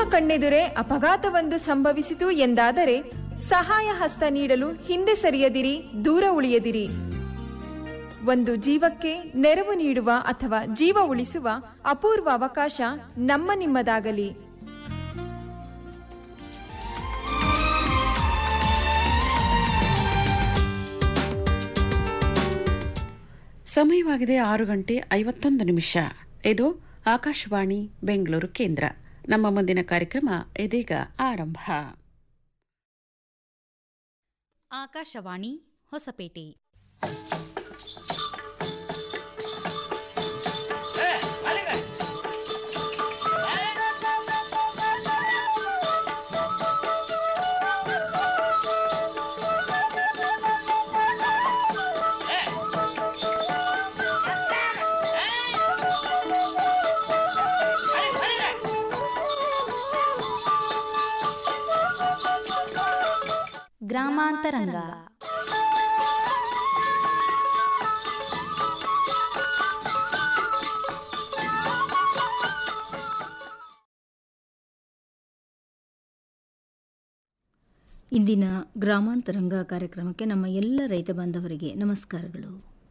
ಕಣ್ಣೆದುರೇ ಅಪಘಾತವೊಂದು ಸಂಭವಿಸಿತು ಎಂದಾದರೆ ಸಹಾಯ ಹಸ್ತ ನೀಡಲು ಹಿಂದೆ ಸರಿಯದಿರಿ ದೂರ ಉಳಿಯದಿರಿ ಒಂದು ಜೀವಕ್ಕೆ ನೆರವು ನೀಡುವ ಅಥವಾ ಜೀವ ಉಳಿಸುವ ಅಪೂರ್ವ ಅವಕಾಶ ನಮ್ಮ ನಿಮ್ಮದಾಗಲಿ ಸಮಯವಾಗಿದೆ ಆರು ಗಂಟೆ ಐವತ್ತೊಂದು ನಿಮಿಷ ಇದು ಆಕಾಶವಾಣಿ ಬೆಂಗಳೂರು ಕೇಂದ್ರ ನಮ್ಮ ಮುಂದಿನ ಕಾರ್ಯಕ್ರಮ ಇದೀಗ ಆರಂಭ ಆಕಾಶವಾಣಿ ಹೊಸಪೇಟೆ ಗ್ರಾಮಾಂತರಂಗ ಇಂದಿನ ಗ್ರಾಮಾಂತರಂಗ ಕಾರ್ಯಕ್ರಮಕ್ಕೆ ನಮ್ಮ ಎಲ್ಲ ರೈತ ಬಾಂಧವರಿಗೆ ನಮಸ್ಕಾರಗಳು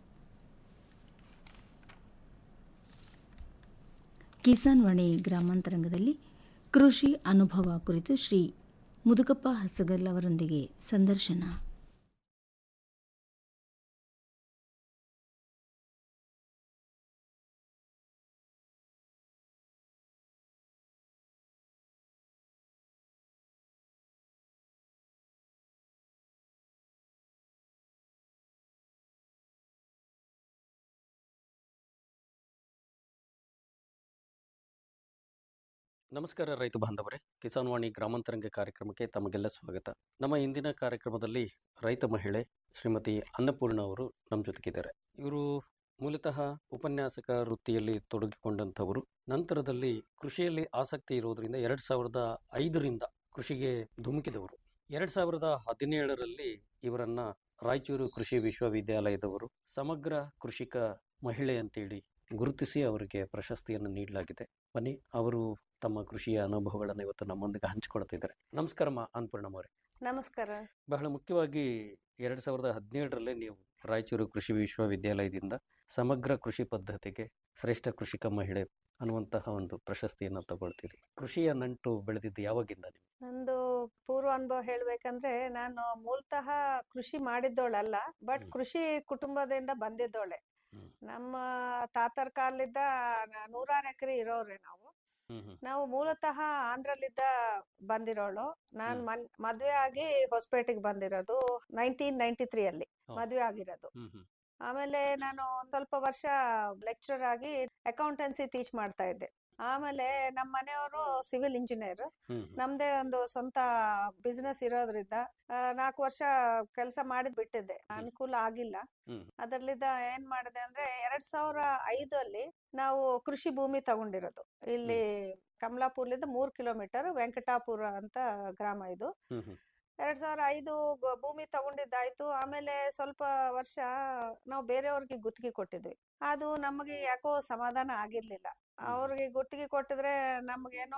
ಕಿಸಾನ್ ವಾಣಿ ಗ್ರಾಮಾಂತರಂಗದಲ್ಲಿ ಕೃಷಿ ಅನುಭವ ಕುರಿತು ಶ್ರೀ ಮುದುಕಪ್ಪ ಹಸಗಲ್ ಅವರೊಂದಿಗೆ ಸಂದರ್ಶನ ನಮಸ್ಕಾರ ರೈತ ಬಾಂಧವರೇ ಕಿಸಾನ್ ವಾಣಿ ಗ್ರಾಮಾಂತರಂಗ ಕಾರ್ಯಕ್ರಮಕ್ಕೆ ತಮಗೆಲ್ಲ ಸ್ವಾಗತ ನಮ್ಮ ಇಂದಿನ ಕಾರ್ಯಕ್ರಮದಲ್ಲಿ ರೈತ ಮಹಿಳೆ ಶ್ರೀಮತಿ ಅನ್ನಪೂರ್ಣ ಅವರು ನಮ್ಮ ಜೊತೆಗಿದ್ದಾರೆ ಇವರು ಮೂಲತಃ ಉಪನ್ಯಾಸಕ ವೃತ್ತಿಯಲ್ಲಿ ತೊಡಗಿಕೊಂಡಂಥವರು ನಂತರದಲ್ಲಿ ಕೃಷಿಯಲ್ಲಿ ಆಸಕ್ತಿ ಇರುವುದರಿಂದ ಎರಡ್ ಸಾವಿರದ ಐದರಿಂದ ಕೃಷಿಗೆ ಧುಮುಕಿದವರು ಎರಡ್ ಸಾವಿರದ ಹದಿನೇಳರಲ್ಲಿ ಇವರನ್ನ ರಾಯಚೂರು ಕೃಷಿ ವಿಶ್ವವಿದ್ಯಾಲಯದವರು ಸಮಗ್ರ ಕೃಷಿಕ ಮಹಿಳೆ ಅಂತೇಳಿ ಗುರುತಿಸಿ ಅವರಿಗೆ ಪ್ರಶಸ್ತಿಯನ್ನು ನೀಡಲಾಗಿದೆ ಬನ್ನಿ ಅವರು ತಮ್ಮ ಕೃಷಿಯ ಅನುಭವಗಳನ್ನು ಇವತ್ತು ನಮ್ಮೊಂದಿಗೆ ಹಂಚಿಕೊಳ್ತಿದ್ದಾರೆ ನಮಸ್ಕಾರಮ್ಮ ಅನ್ನಪೂರ್ಣಮ್ಮ ಅವರೇ ನಮಸ್ಕಾರ ಬಹಳ ಮುಖ್ಯವಾಗಿ ಎರಡ್ ಸಾವಿರದ ಹದಿನೇಳರಲ್ಲೇ ನೀವು ರಾಯಚೂರು ಕೃಷಿ ವಿಶ್ವವಿದ್ಯಾಲಯದಿಂದ ಸಮಗ್ರ ಕೃಷಿ ಪದ್ಧತಿಗೆ ಶ್ರೇಷ್ಠ ಕೃಷಿಕ ಮಹಿಳೆ ಅನ್ನುವಂತಹ ಒಂದು ಪ್ರಶಸ್ತಿಯನ್ನು ತಗೊಳ್ತೀರಿ ಕೃಷಿಯ ನಂಟು ಬೆಳೆದಿದ್ದು ಯಾವಾಗಿಂದ ನೀವು ನಂದು ಪೂರ್ವ ಅನುಭವ ಹೇಳ್ಬೇಕಂದ್ರೆ ನಾನು ಮೂಲತಃ ಕೃಷಿ ಮಾಡಿದ್ದೋಳಲ್ಲ ಬಟ್ ಹ್ಮ್. ಕೃಷಿ ಕುಟುಂಬದಿಂದ ಬಂದಿದ್ದೋಳೆ ಹ್ಮ್. ನಮ್ಮ ತಾತರ ಕಾಲದಿಂದ ನ- ನೂರಾರು ಎಕರೆ ಇರೋವ್ರೆ ನಾವು ಹ್ಮ್ ಹ್ಮ್ ನಾವು ಮೂಲತಃ ಆಂಧ್ರಲಿದ್ದ ಬಂದಿರೋಳು ನಾನು ಹ್ಮ್. ಮನ್ ಮದ್ವೆ ಆಗಿ ಹೊಸಪೇಟೆಗೆ ಬಂದಿರೋದು ನೈನ್ಟೀನ್ ನೈನ್ಟಿ ತ್ರೀ ಅಲ್ಲಿ ಹೌದು. ಮದ್ವೆ ಆಗಿರೋದು ಹ್ಮ್ ಹ್ಮ್ ಆಮೇಲೆ ನಾನು ಒಂದ್ ಸ್ವಲ್ಪ ವರ್ಷ ಲೆಕ್ಚರರ್ ಆಗಿ ಅಕೌಂಟೆನ್ಸಿ ಟೀಚ್ ಮಾಡ್ತಾ ಇದ್ದೆ ಆಮೇಲೆ ನಮ್ಮ ಮನೆಯವರು ಸಿವಿಲ್ ಇಂಜಿನಿಯರ್ ಹ್ಮ್ ಹ್ಮ್ ನಮ್ದೇ ಒಂದು ಸ್ವಂತ ಬಿಸ್ನೆಸ್ ಇರೋದ್ರಿಂದ ಆ, ನಾಲ್ಕು ವರ್ಷ ಕೆಲಸ ಮಾಡಿದ್ ಬಿಟ್ಟಿದ್ದೆ ಅನುಕೂಲ ಆಗಿಲ್ಲ ಹ್ಮ್. ಅದರ್ಲಿದ್ದ ಏನ್ ಮಾಡಿದೆ ಅಂದ್ರೆ ಎರಡ್ ಸಾವಿರ ಐದಲ್ಲಿ ನಾವು ಕೃಷಿ ಭೂಮಿ ತಗೊಂಡಿರೋದು ಇಲ್ಲಿ ಕಮಲಾಪುರ್ಲಿಂದ ಮೂರ್ ಕಿಲೋಮೀಟರ್ ವೆಂಕಟಾಪುರ ಅಂತ ಗ್ರಾಮ ಇದು ಹ್ಮ್ ಹ್ಮ್ ಎರಡ್ ಸಾವಿರ ಐದು ಗ- ಭೂಮಿ ತಗೊಂಡಿದ್ದಾಯ್ತು ಆಮೇಲೆ ಸ್ವಲ್ಪ ವರ್ಷ ನಾವು ಬೇರೆಯವ್ರಿಗೆ ಗುತ್ತಿಗೆ ಕೊಟ್ಟಿದ್ವಿ ಅದು ನಮಗೆ ಯಾಕೋ ಸಮಾಧಾನ ಆಗಿರ್ಲಿಲ್ಲ ಅವ್ರಿಗೆ ಗುತ್ತಿಗೆ ಕೊಟ್ಟಿದ್ರೆ ನಮ್ಗೇನೋ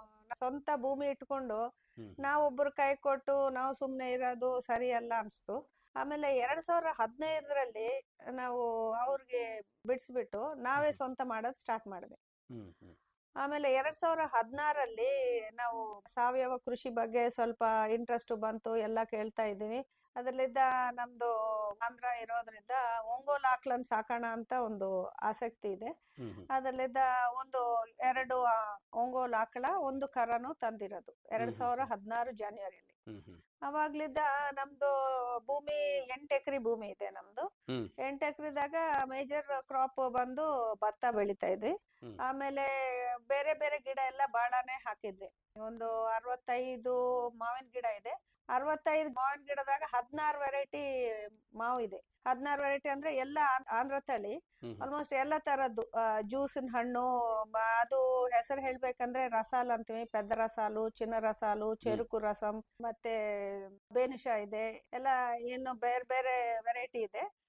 ಸ್ವಂತ ಭೂಮಿ ಇಟ್ಕೊಂಡು ಹ್ಮ್. ನಾವೊಬ್ಬರು ಕೈ ಕೊಟ್ಟು ನಾವು ಸುಮ್ನೆ ಇರೋದು ಸರಿ ಅಲ್ಲ ಅನ್ಸ್ತು ಆಮೇಲೆ ಎರಡ್ ಸಾವಿರ ಹದಿನೈದರಲ್ಲಿ ನಾವು ಅವ್ರಿಗೆ ಬಿಡಿಸ್ಬಿಟ್ಟು ನಾವೇ ಸ್ವಂತ ಮಾಡೋದು ಸ್ಟಾರ್ಟ್ ಮಾಡಿದೆ ಹ್ಮ್ ಹ್ಮ್ ಆಮೇಲೆ ಎರಡ್ ಸಾವಿರ ಹದಿನಾರಲ್ಲಿ ನಾವು ಸಾವಯವ ಕೃಷಿ ಬಗ್ಗೆ ಸ್ವಲ್ಪ ಇಂಟ್ರೆಸ್ಟ್ ಬಂತು ಎಲ್ಲ ಕೇಳ್ತಾ ಇದ್ದೀವಿ ಅದರಲ್ಲಿದ್ದ ನಮ್ದು ಆಂಧ್ರ ಇರೋದ್ರಿಂದ ಒಂಗೋಲ್ ಆಕ್ಳನ್ ಸಾಕೋಣ ಅಂತ ಒಂದು ಆಸಕ್ತಿ ಇದೆ ಹ್ಮ್ ಹ್ಮ್ ಅದರಲ್ಲಿದ್ದ ಒಂದು ಎರಡು ಆ, ಒಂಗೋಲ್ ಆಕಳ ಒಂದು ಕರನು ತಂದಿರೋದು ಎರಡ್ ಹ್ಮ್ ಸಾವಿರ ಹ್ಮ್. ಹದಿನಾರು ಜಾನ್ವರಿಯಲ್ಲಿ ಹ್ಮ್ ಹ್ಮ್ ಅವಾಗ್ಲಿದ್ದ ನಮ್ದು ಭೂಮಿ ಎಂಟು ಎಕರೆ ಭೂಮಿ ಇದೆ ನಮ್ದು ಹ್ಮ್. ಎಂಟು ಎಕರೆದಾಗ ಮೇಜರ್ ಕ್ರಾಪ್ ಬಂದು ಭತ್ತ ಬೆಳಿತಾ ಇದ್ವಿ ಹ್ಮ್. ಆಮೇಲೆ ಬೇರೆ ಬೇರೆ ಗಿಡ ಎಲ್ಲ ಬಾಳನೆ ಹಾಕಿದ್ವಿ ಒಂದು ಅರವತ್ತೈದು ಮಾವಿನ ಗಿಡ ಇದೆ ಅರವತ್ತೈದು ಮಾವಿನ ಗಿಡದಾಗ ಹದಿನಾರು ವೆರೈಟಿ ಮಾವು ಇದೆ ಹದಿನಾರು ವೆರೈಟಿ ಅಂದ್ರೆ ಎಲ್ಲ ಆಂ- ಆಂಧ್ರ ತಳಿ ಹ್ಮ್ ಹ್ಮ್ ಆಲ್ಮೋಸ್ಟ್ ಎಲ್ಲ ತರದ್ದು ಜ್ಯೂಸಿನ ಹಣ್ಣು ಮ- ಅದು ಹೆಸರು ಹೇಳ್ಬೇಕಂದ್ರೆ ರಸಾಲ್ ಅಂತೀವಿ ಪೆದ್ದ ರಸಾಲು ಚಿನ್ನ ರಸಾಲು ಚೆರುಕು ರಸಂ ಮತ್ತೆ ಬೇನುಷ ಇದೆ ಎಲ್ಲ ಏನು ಬೇರೆ ಬೇರೆ ವೆರೈಟಿ ಇದೆ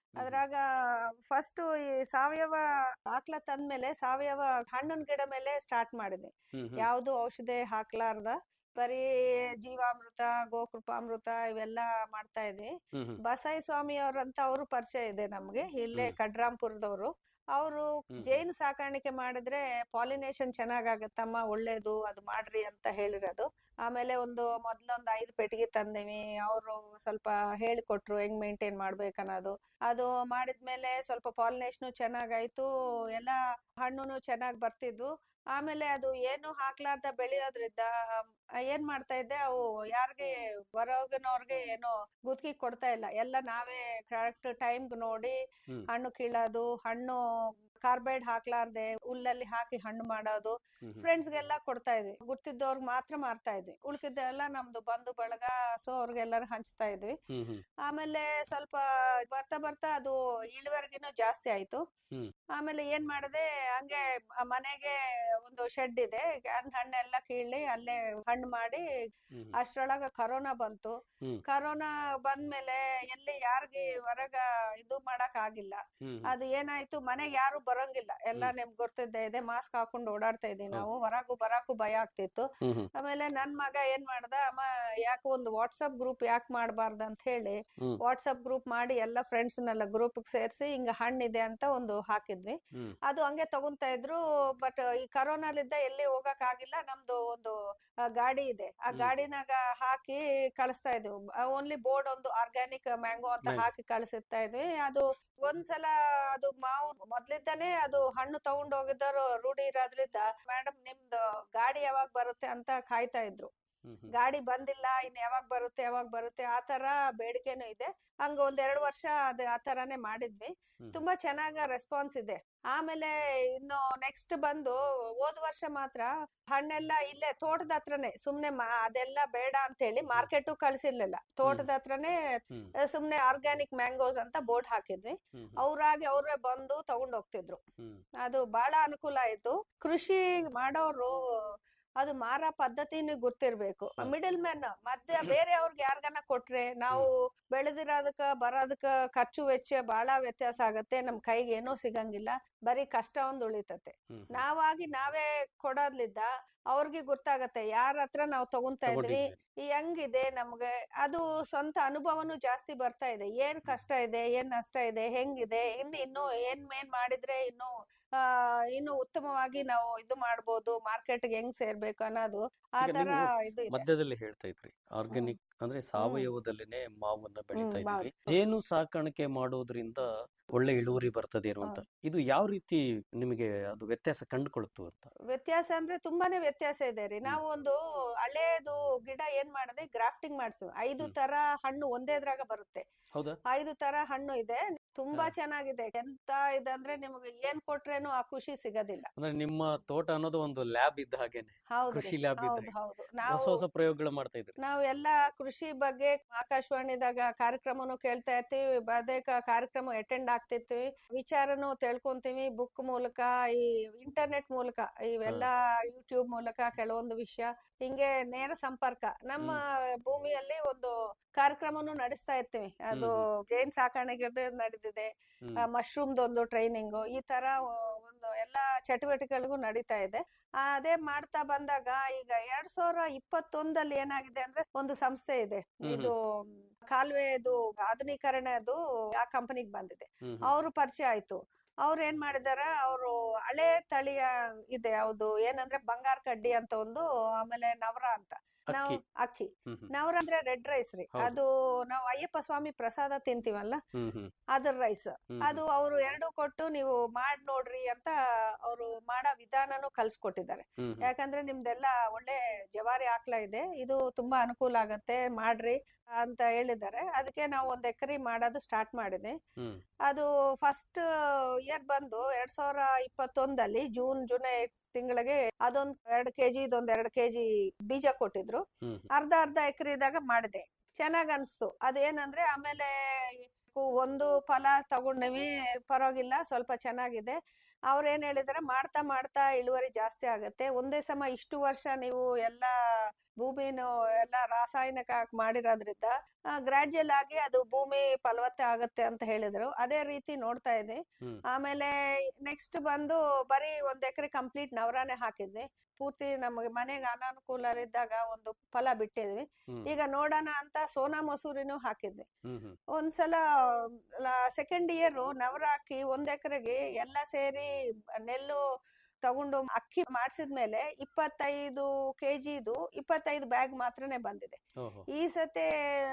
ಅದ್ರಾಗ ಫಸ್ಟ್ ಈ ಸಾವಯವ ಆಕ್ಳ ತಂದ್ಮೇಲೆ ಸಾವಯವ ಹಣ್ಣಿನ ಗಿಡ ಮೇಲೆ ಸ್ಟಾರ್ಟ್ ಮಾಡಿದೆ ಹ್ಮ್ ಹ್ಮ್ ಯಾವ್ದು ಔಷಧಿ ಹಾಕ್ಲಾರ್ದ ಬರೀ ಜೀವಾಮೃತ ಗೋಕೃಪಾಮೃತ ಇವೆಲ್ಲ ಮಾಡ್ತಾ ಇದ್ವಿ ಹ್ಮ್ ಹ್ಮ್ ಬಸಾಯಿ ಸ್ವಾಮಿ ಅವ್ರಂತ ಅವರು ಪರಿಚಯ ಇದೆ ನಮ್ಗೆ ಇಲ್ಲೇ ಹ್ಮ್. ಕಡ್ರಾಂಪುರದವರು ಅವರು ಹ್ಮ್. ಜೇನು ಸಾಕಾಣಿಕೆ ಮಾಡಿದ್ರೆ ಪಾಲಿನೇಷನ್ ಚೆನ್ನಾಗಾಗತ್ತಮ್ಮ ಒಳ್ಳೇದು ಅದು ಮಾಡ್ರಿ ಅಂತ ಹೇಳಿರೋದು ಆಮೇಲೆ ಒಂದು ಮೊದ್ಲೊಂದು ಐದು ಪೆಟ್ಟಿಗೆ ತಂದಿವಿ ಅವರು ಸ್ವಲ್ಪ ಹೇಳಿಕೊಟ್ರು ಹೆಂಗ್ ಮೇಂಟೈನ್ ಮಾಡ್ಬೇಕನ್ನೋದು ಅದು ಮಾಡಿದ್ಮೇಲೆ ಸ್ವಲ್ಪ ಪಾಲಿನೇಷನ್ ಚೆನ್ನಾಗಾಯ್ತು ಎಲ್ಲ ಹಣ್ಣುನು ಚೆನ್ನಾಗ್ ಬರ್ತಿದ್ವು ಆಮೇಲೆ ಅದು ಏನು ಹಾಕ್ಲಾರ್ದ ಬೆಳೆಯೋದ್ರಿಂದ ಆ, ಏನ್ ಮಾಡ್ತಾ ಇದ್ದೆ ಅವು ಯಾರಿಗೆ ಹೊರಗಿನವ್ರಿಗೆ ಏನೋ ಗುತ್ತಿಗೆ ಕೊಡ್ತಾ ಇಲ್ಲ ಎಲ್ಲ ನಾವೇ ಕರೆಕ್ಟ್ ಟೈಮ್ ನೋಡಿ ಹ್ಮ್. ಹಣ್ಣು ಕೀಳೋದು ಹಣ್ಣು ಕಾರ್ಬೈಡ್ ಹಾಕ್ಲಾರ್ದೆ ಹುಲ್ಲಲ್ಲಿ ಹಾಕಿ ಹಣ್ಣು ಮಾಡೋದು ಹ್ಮ್ ಹ್ಮ್. ಫ್ರೆಂಡ್ಸ್ಗೆಲ್ಲ ಕೊಡ್ತಾ ಇದ್ವಿ ಗುರ್ತಿದ್ದವ್ರಿಗೆ ಮಾತ್ರ ಮಾರ್ತಾ ಇದ್ವಿ ಉಳ್ಕಿದ್ದೆಲ್ಲ ನಮ್ದು ಬಂಧು ಬಳಗ ಸೊ ಅವ್ರಿಗೆಲ್ಲರೂ ಹಂಚ್ತಾ ಇದ್ವಿ ಹ್ಮ್ ಹ್ಮ್ ಆಮೇಲೆ ಸ್ವಲ್ಪ ಬರ್ತಾ ಬರ್ತಾ ಅದು ಇಳುವರಿಗಿನೂ ಜಾಸ್ತಿ ಆಯ್ತು ಹ್ಮ್. ಆಮೇಲೆ ಏನ್ ಮಾಡಿದೆ ಹಂಗೆ ಮ- ಮನೆಗೆ ಒಂದು ಶೆಡ್ ಇದೆ ಹಣ್ಣ್- ಹಣ್ಣೆಲ್ಲ ಕೀಳಿ ಅಲ್ಲೇ ಹಣ್ಣು ಮಾಡಿ ಹ್ಮ್ ಹ್ಮ್. ಅಷ್ಟ್ರೊಳಗ ಕರೋನಾ ಬಂತು ಹ್ಮ್. ಕರೋನಾ ಬಂದ್ಮೇಲೆ ಎಲ್ಲಿ ಯಾರಿಗೆ ಹೊರಗ ಇದು ಮಾಡಕ್ ಆಗಿಲ್ಲ ಹ್ಮ್ ಹ್ಮ್. ಅದು ಏನಾಯ್ತು ಮನೆಗೆ ಯಾರು ಬರಂಗಿಲ್ಲ ಎಲ್ಲ ಹ್ಮ್. ನಿಮ್ಗೆ ಗೊತ್ತಿದ್ದೇ ಇದೆ ಮಾಸ್ಕ್ ಹಾಕೊಂಡು ಓಡಾಡ್ತಾ ಇದೀವಿ ನಾವು ಹೊರಗೂ ಬರಾಕು ಭಯ ಆಗ್ತಿತ್ತು ಹ್ಮ್ ಹ್ಮ್. ಆಮೇಲೆ ನನ್ ಮಗ ಏನ್ ಮಾಡ್ದ ಅಮ್ಮ ಯಾಕೆ ಒಂದು ವಾಟ್ಸಪ್ ಗ್ರೂಪ್ ಯಾಕೆ ಮಾಡಬಾರ್ದು ಅಂತ ಹೇಳಿ ಹ್ಮ್. ವಾಟ್ಸಪ್ ಗ್ರೂಪ್ ಮಾಡಿ ಎಲ್ಲ ಫ್ರೆಂಡ್ಸ್ನೆಲ್ಲ ಗ್ರೂಪ್ ಸೇರಿಸಿ ಹಿಂಗ ಹಣ್ಣಿದೆ ಅಂತ ಒಂದು ಹಾಕಿದ್ವಿ ಹ್ಮ್. ಅದು ಹಂಗೆ ತಗೊಂತಾ ಇದ್ರು ಬಟ್ ಈ ಕರೋನಾಲಿದ್ದ ಎಲ್ಲಿ ಹೋಗಕ್ ಆಗಿಲ್ಲ ನಮ್ದು ಒಂದು ಆ, ಗಾಡಿ ಇದೆ ಆ ಹ್ಮ್. ಗಾಡಿನಾಗ ಹಾಕಿ ಕಳಿಸ್ತಾ ಇದ್ವಿ ಓನ್ಲಿ ಬೋರ್ಡ್ ಒಂದು ಆರ್ಗ್ಯಾನಿಕ್ ಮ್ಯಾಂಗೋ ಅಂತ Mango. ಹಾಕಿ ಕಳಿಸ್ತಾ ಇದ್ವಿ ಅದು ಒಂದ್ಸಲ ಅದು ಮಾವು ಮೊದ್ಲಿದ್ದಾನೆ ಅದು ಹಣ್ಣು ತಗೊಂಡ್ ಹೋಗಿದ್ದವರು ರೂಢಿ ಇರೋದ್ರಿಂದ ಮೇಡಮ್ ನಿಮ್ದು ಗಾಡಿ ಯಾವಾಗ ಬರುತ್ತೆ ಅಂತ ಕಾಯ್ತಾ ಇದ್ರು ಹ್ಮ್ ಹ್ಮ್. ಗಾಡಿ ಬಂದಿಲ್ಲ ಇನ್ ಯಾವಾಗ ಬರುತ್ತೆ ಯಾವಾಗ ಬರುತ್ತೆ ಆ ತರ ಬೇಡಿಕೆನೂ ಇದೆ ಹಂಗ ಒಂದ್ ಎರಡು ವರ್ಷ ಅದು ಆ ತರಾನೇ ಮಾಡಿದ್ವಿ ಹ್ಮ್. ತುಂಬಾ ಚೆನ್ನಾಗ ರೆಸ್ಪಾನ್ಸ್ ಇದೆ ಆಮೇಲೆ ಇನ್ನು ನೆಕ್ಸ್ಟ್ ಬಂದು ಹೋದ್ ವರ್ಷ ಮಾತ್ರ ಹಣ್ಣೆಲ್ಲ ಇಲ್ಲೇ ತೋಟದ ಹತ್ರನೇ ಸುಮ್ನೆ ಮಾ- ಅದೆಲ್ಲ ಬೇಡ ಅಂತ ಹೇಳಿ ಮಾರ್ಕೆಟು ಕಳ್ಸಿರ್ಲಿಲ್ಲ ತೋಟದ ಹತ್ರನೇ ಹ್ಮ್. ಆ, ಸುಮ್ನೆ ಆರ್ಗ್ಯಾನಿಕ್ ಮ್ಯಾಂಗೋಸ್ ಅಂತ ಬೋರ್ಡ್ ಹಾಕಿದ್ವಿ ಹ್ಮ್ ಹ್ಮ್. ಅವ್ರಾಗಿ ಅವ್ರೇ ಬಂದು ತಗೊಂಡ್ ಹೋಗ್ತಿದ್ರು ಹ್ಮ್. ಅದು ಬಹಳ ಅನುಕೂಲ ಆಯ್ತು ಕೃಷಿ ಮಾಡೋರು ಅದು ಮಾರ ಪದ್ಧತಿನೂ ಗೊತ್ತಿರ್ಬೇಕು ಹೌದು. ಮಿಡಲ್ ಮ್ಯಾನ್ ಮಧ್ಯ ಬೇರೆ ಅವ್ರಿಗೆ ಯಾರ್ಗನ ಕೊಟ್ರೆ ನಾವು ಬೆಳೆದಿರೋದಕ್ಕ ಬರೋದಕ್ಕ ಖರ್ಚು ವೆಚ್ಚ ಬಹಳ ವ್ಯತ್ಯಾಸ ಆಗತ್ತೆ ನಮ್ ಕೈಗೆ ಏನೂ ಸಿಗಂಗಿಲ್ಲ ಬರೀ ಕಷ್ಟ ಒಂದ್ ಉಳಿತತೆ ಹ್ಮ್ ಹ್ಮ್. ನಾವಾಗಿ ನಾವೇ ಕೊಡೋದ್ಲಿದ್ದ ಅವ್ರಿಗೆ ಗೊತ್ತಾಗತ್ತೆ ಯಾರ ಹತ್ರ ನಾವು ತಗೊಂತಾ ಇದ್ವಿ ತಗೊಂಡಿದ್ದೀರಿ. ಈ ಹೆಂಗಿದೆ ನಮ್ಗೆ ಅದು ಸ್ವಂತ ಅನುಭವನೂ ಜಾಸ್ತಿ ಬರ್ತಾ ಇದೆ ಏನ್ ಕಷ್ಟ ಇದೆ ಏನ್ ನಷ್ಟ ಇದೆ ಹೆಂಗಿದೆ ಇನ್ನು ಇನ್ನು ಏನ್ ಮೇನ್ ಮಾಡಿದ್ರೆ ಇನ್ನು ಆ ಇನ್ನು ಉತ್ತಮವಾಗಿ ನಾವು ಇದು ಮಾಡ್ಬೋದು ಮಾರ್ಕೆಟ್ಗೆ ಹೆಂಗ್ ಸೇರ್ಬೇಕು ಅನ್ನೋದು ಆ ಈಗ ತರ ನೀವು ಇದು ಇದೆ ಮಧ್ಯದಲ್ಲಿ ಹೇಳ್ತಾ ಇದ್ರಿ ಆರ್ಗ್ಯಾನಿಕ್ ಅಂದ್ರೆ ಸಾವಯವದಲ್ಲೇನೆ ಮಾವನ್ನ ಬೆಳೀತಾ ಹ್ಮ್, ಮಾವು. ಇದ್ದೀವಿ ಜೇನು ಸಾಕಾಣಿಕೆ ಮಾಡೋದ್ರಿಂದ ಒಳ್ಳೆ ಇಳುವರಿ ಬರ್ತದೇನೋ ಅಂತ ಇದು ಯಾವ ರೀತಿ ನಿಮಗೆ ಅದು ವ್ಯತ್ಯಾಸ ಕಂಡುಕೊಳ್ತು ಅಂತ ವ್ಯತ್ಯಾಸ ಅಂದ್ರೆ ತುಂಬಾನೇ ವ್ಯತ್ಯಾಸ ಇದೆ ರೀ ನಾವು ಒಂದು ಹಳೇದು ಗಿಡ ಏನ್ ಮಾಡಿದೆ ಗ್ರಾಫ್ಟಿಂಗ್ ಮಾಡ್ಸು ಐದು ಹ್ಮ್. ತರ ಹಣ್ಣು ಒಂದೇದ್ರಾಗ ಬರುತ್ತೆ ಹೌದಾ ಐದು ತರ ಹಣ್ಣು ಇದೆ ತುಂಬಾ ಹಾ. ಚೆನ್ನಾಗಿದೆ ಎಂತ ಇದಂದ್ರೆ ನಿಮ್ಗೆ ಏನ್ ಕೊಟ್ರೇನು ಆ ಖುಷಿ ಸಿಗೋದಿಲ್ಲ ಅಂದ್ರೆ ನಿಮ್ಮ ತೋಟ ಅನ್ನೋದು ಒಂದು ಲ್ಯಾಬ್ ಇದ್ದ ಹಾಗೇನೆ ಹೌದು ಕೃಷಿ ಲ್ಯಾಬ್ ಹೌದು ಇದ್ದ ಹೌದು ಹೊಸ ನಾವು ಹೊಸ ಪ್ರಯೋಗಗಳು ಮಾಡ್ತಾ ಇದ್ರಿ ನಾವು ಎಲ್ಲ ಕೃಷಿ ಬಗ್ಗೆ ಆಕಾಶವಾಣಿದಾಗ ಕಾರ್ಯಕ್ರಮನು ಕೇಳ್ತಾ ಇರ್ತೀವಿ ಅದೇ ಕಾರ್ಯಕ್ರಮ ಅಟೆಂಡ್ ಆಗ್ತಿರ್ತೀವಿ ವಿಚಾರನು ತಿಳ್ಕೊಂತೀವಿ ಬುಕ್ ಮೂಲಕ ಈ ಇಂಟರ್ನೆಟ್ ಮೂಲಕ ಇವೆಲ್ಲ ಯೂಟ್ಯೂಬ್ ಮೂಲಕ ಕೆಲವೊಂದು ವಿಷಯ ಹಿಂಗೆ ನೇರ ಸಂಪರ್ಕ ನಮ್ಮ ಭೂಮಿಯಲ್ಲಿ ಒಂದು ಕಾರ್ಯಕ್ರಮನು ನಡೆಸ್ತಾ ಇರ್ತೀವಿ ಅದು ಜೈನ್ ಸಾಕಾಣಿಕೆ ನಡೆದಿದೆ ಹ್ಮ್. ಮಶ್ರೂಮ್ದ ಒಂದು ಟ್ರೈನಿಂಗ್ ಈ ತರ ಒಂದು ಎಲ್ಲಾ ಚಟುವಟಿಕೆಗಳಿಗೂ ನಡೀತಾ ಇದೆ ಆ, ಅದೇ ಮಾಡ್ತಾ ಬಂದಾಗ ಈಗ ಎರಡ್ ಸಾವಿರ ಇಪ್ಪತ್ತೊಂದಲ್ಲಿ ಏನಾಗಿದೆ ಅಂದ್ರೆ ಒಂದು ಸಂಸ್ಥೆ ಇದೆ ಹ್ಮ್. ಇದು ಕಾಲುವೆದು ಆಧುನೀಕರಣ ಅದು ಆ ಕಂಪನಿಗೆ ಬಂದಿದೆ ಹ್ಮ್ ಹ್ಮ್. ಅವರು ಪರಿಚಯ ಆಯ್ತು ಅವ್ರು ಏನ್ ಮಾಡಿದಾರ ಅವರು ಹಳೆ ತಳಿಯ ಇದೆ ಯಾವ್ದು ಏನಂದ್ರೆ ಬಂಗಾರ ಕಡ್ಡಿ ಅಂತ ಒಂದು ಆಮೇಲೆ ನವರ ಅಂತ ನಾವು ಅಕ್ಕಿ ಅಕ್ಕಿ ಹ್ಮ್ ಹ್ಮ್. ನವರ ಅಂದ್ರೆ ರೆಡ್ ರೈಸ್ ರೀ ಹೌದು. ಅದು ನಾವು ಅಯ್ಯಪ್ಪ ಸ್ವಾಮಿ ಪ್ರಸಾದ ತಿಂತೀವಲ್ಲ ಹ್ಮ್ ಹ್ಮ್. ಅದ್ರ ರೈಸ್ ಹ್ಮ್ ಅದು ಅವರು ಎರಡು ಕೊಟ್ಟು ನೀವು ಮಾಡ್ ನೋಡ್ರಿ ಅಂತ ಅವರು ಮಾಡೋ ವಿಧಾನನು ಕಲ್ಸ್ಕೊಟ್ಟಿದ್ದಾರೆ ಹ್ಮ್ ಹ್ಮ್. ಯಾಕಂದ್ರೆ ನಿಮ್ದೆಲ್ಲ ಒಳ್ಳೆ ಜವಾರಿ ಆಕ್ಳ ಇದೆ ಇದು ತುಂಬಾ ಅನುಕೂಲ ಆಗತ್ತೆ ಮಾಡ್ರಿ ಅಂತ ಹೇಳಿದ್ದಾರೆ ಅದಕ್ಕೆ ನಾವು ಒಂದ್ ಎಕರೆ ಮಾಡೋದು ಸ್ಟಾರ್ಟ್ ಮಾಡಿದೆ ಹ್ಮ್. ಅದು ಫಸ್ಟ್ ಇಯರ್ ಬಂದು ಎರಡ್ ಸಾವಿರ ಇಪ್ಪತ್ತೊಂದಲ್ಲಿ ಜೂನ್ ಜುಲೈ ತಿಂಗಳಿಗೆ ಅದೊಂದ್ ಎರಡ್ ಕೆಜಿ ಇದೊಂದ್ ಎರಡ್ ಕೆಜಿ ಬೀಜ ಕೊಟ್ಟಿದ್ರು ಹ್ಮ್ ಹ್ಮ್. ಅರ್ಧ ಅರ್ಧ ಎಕರೆ ಇದಾಗ ಮಾಡಿದೆ ಚೆನ್ನಾಗ್ ಅನ್ಸ್ತು ಅದೇನಂದ್ರೆ ಆಮೇಲೆ ಒಂದು ಫಲ ತಗೊಂಡ್ವಿ ಪರವಾಗಿಲ್ಲ ಸ್ವಲ್ಪ ಚೆನ್ನಾಗಿದೆ ಅವ್ರು ಏನ್ ಹೇಳಿದಾರೆ ಮಾಡ್ತಾ ಮಾಡ್ತಾ ಇಳುವರಿ ಜಾಸ್ತಿ ಆಗತ್ತೆ ಒಂದೇ ಸಮ ಇಷ್ಟು ವರ್ಷ ನೀವು ಎಲ್ಲ ಭೂಮಿನ ಎಲ್ಲ ರಾಸಾಯನಿಕ ಹಾಕಿ ಮಾಡಿರೋದ್ರಿಂದ ಗ್ರಾಡ್ಯುಯಲ್ ಆಗಿ ಅದು ಭೂಮಿ ಫಲವತ್ತೆ ಆಗತ್ತೆ ಅಂತ ಹೇಳಿದ್ರು ಅದೇ ರೀತಿ ನೋಡ್ತಾ ಇದ್ದೆ ಹ್ಮ್. ಆಮೇಲೆ ನೆಕ್ಸ್ಟ್ ಬಂದು ಬರೀ ಒಂದ್ ಎಕರೆ ಕಂಪ್ಲೀಟ್ ನವರಾನೆ ಹಾಕಿದ್ವಿ ಪೂರ್ತಿ ನಮಗೆ ಮನೆಗೆ ಅನಾನುಕೂಲ ಇದ್ದಾಗ ಒಂದು ಫಲ ಬಿಟ್ಟಿದ್ವಿ ಹ್ಮ್. ಈಗ ನೋಡೋಣ ಅಂತ ಸೋನಾ ಮಸೂರಿನೂ ಹಾಕಿದ್ವಿ ಹ್ಮ್ ಹ್ಮ್ ಒಂದ್ಸಲ ಸೆಕೆಂಡ್ ಇಯರ್ ನವರ ಹಾಕಿ ಒಂದ್ ಎಕರೆಗೆ ಎಲ್ಲ ಸೇರಿ ನೆಲ್ಲು ತಗೊಂಡು ಅಕ್ಕಿ ಮಾಡಿಸಿದ್ಮೇಲೆ ಇಪ್ಪತ್ತೈದು ಕೆಜಿದು ಇಪ್ಪತ್ತೈದು ಬ್ಯಾಗ್ ಮಾತ್ರನೇ ಬಂದಿದೆ ಓಹೋ ಈ ಸತೆ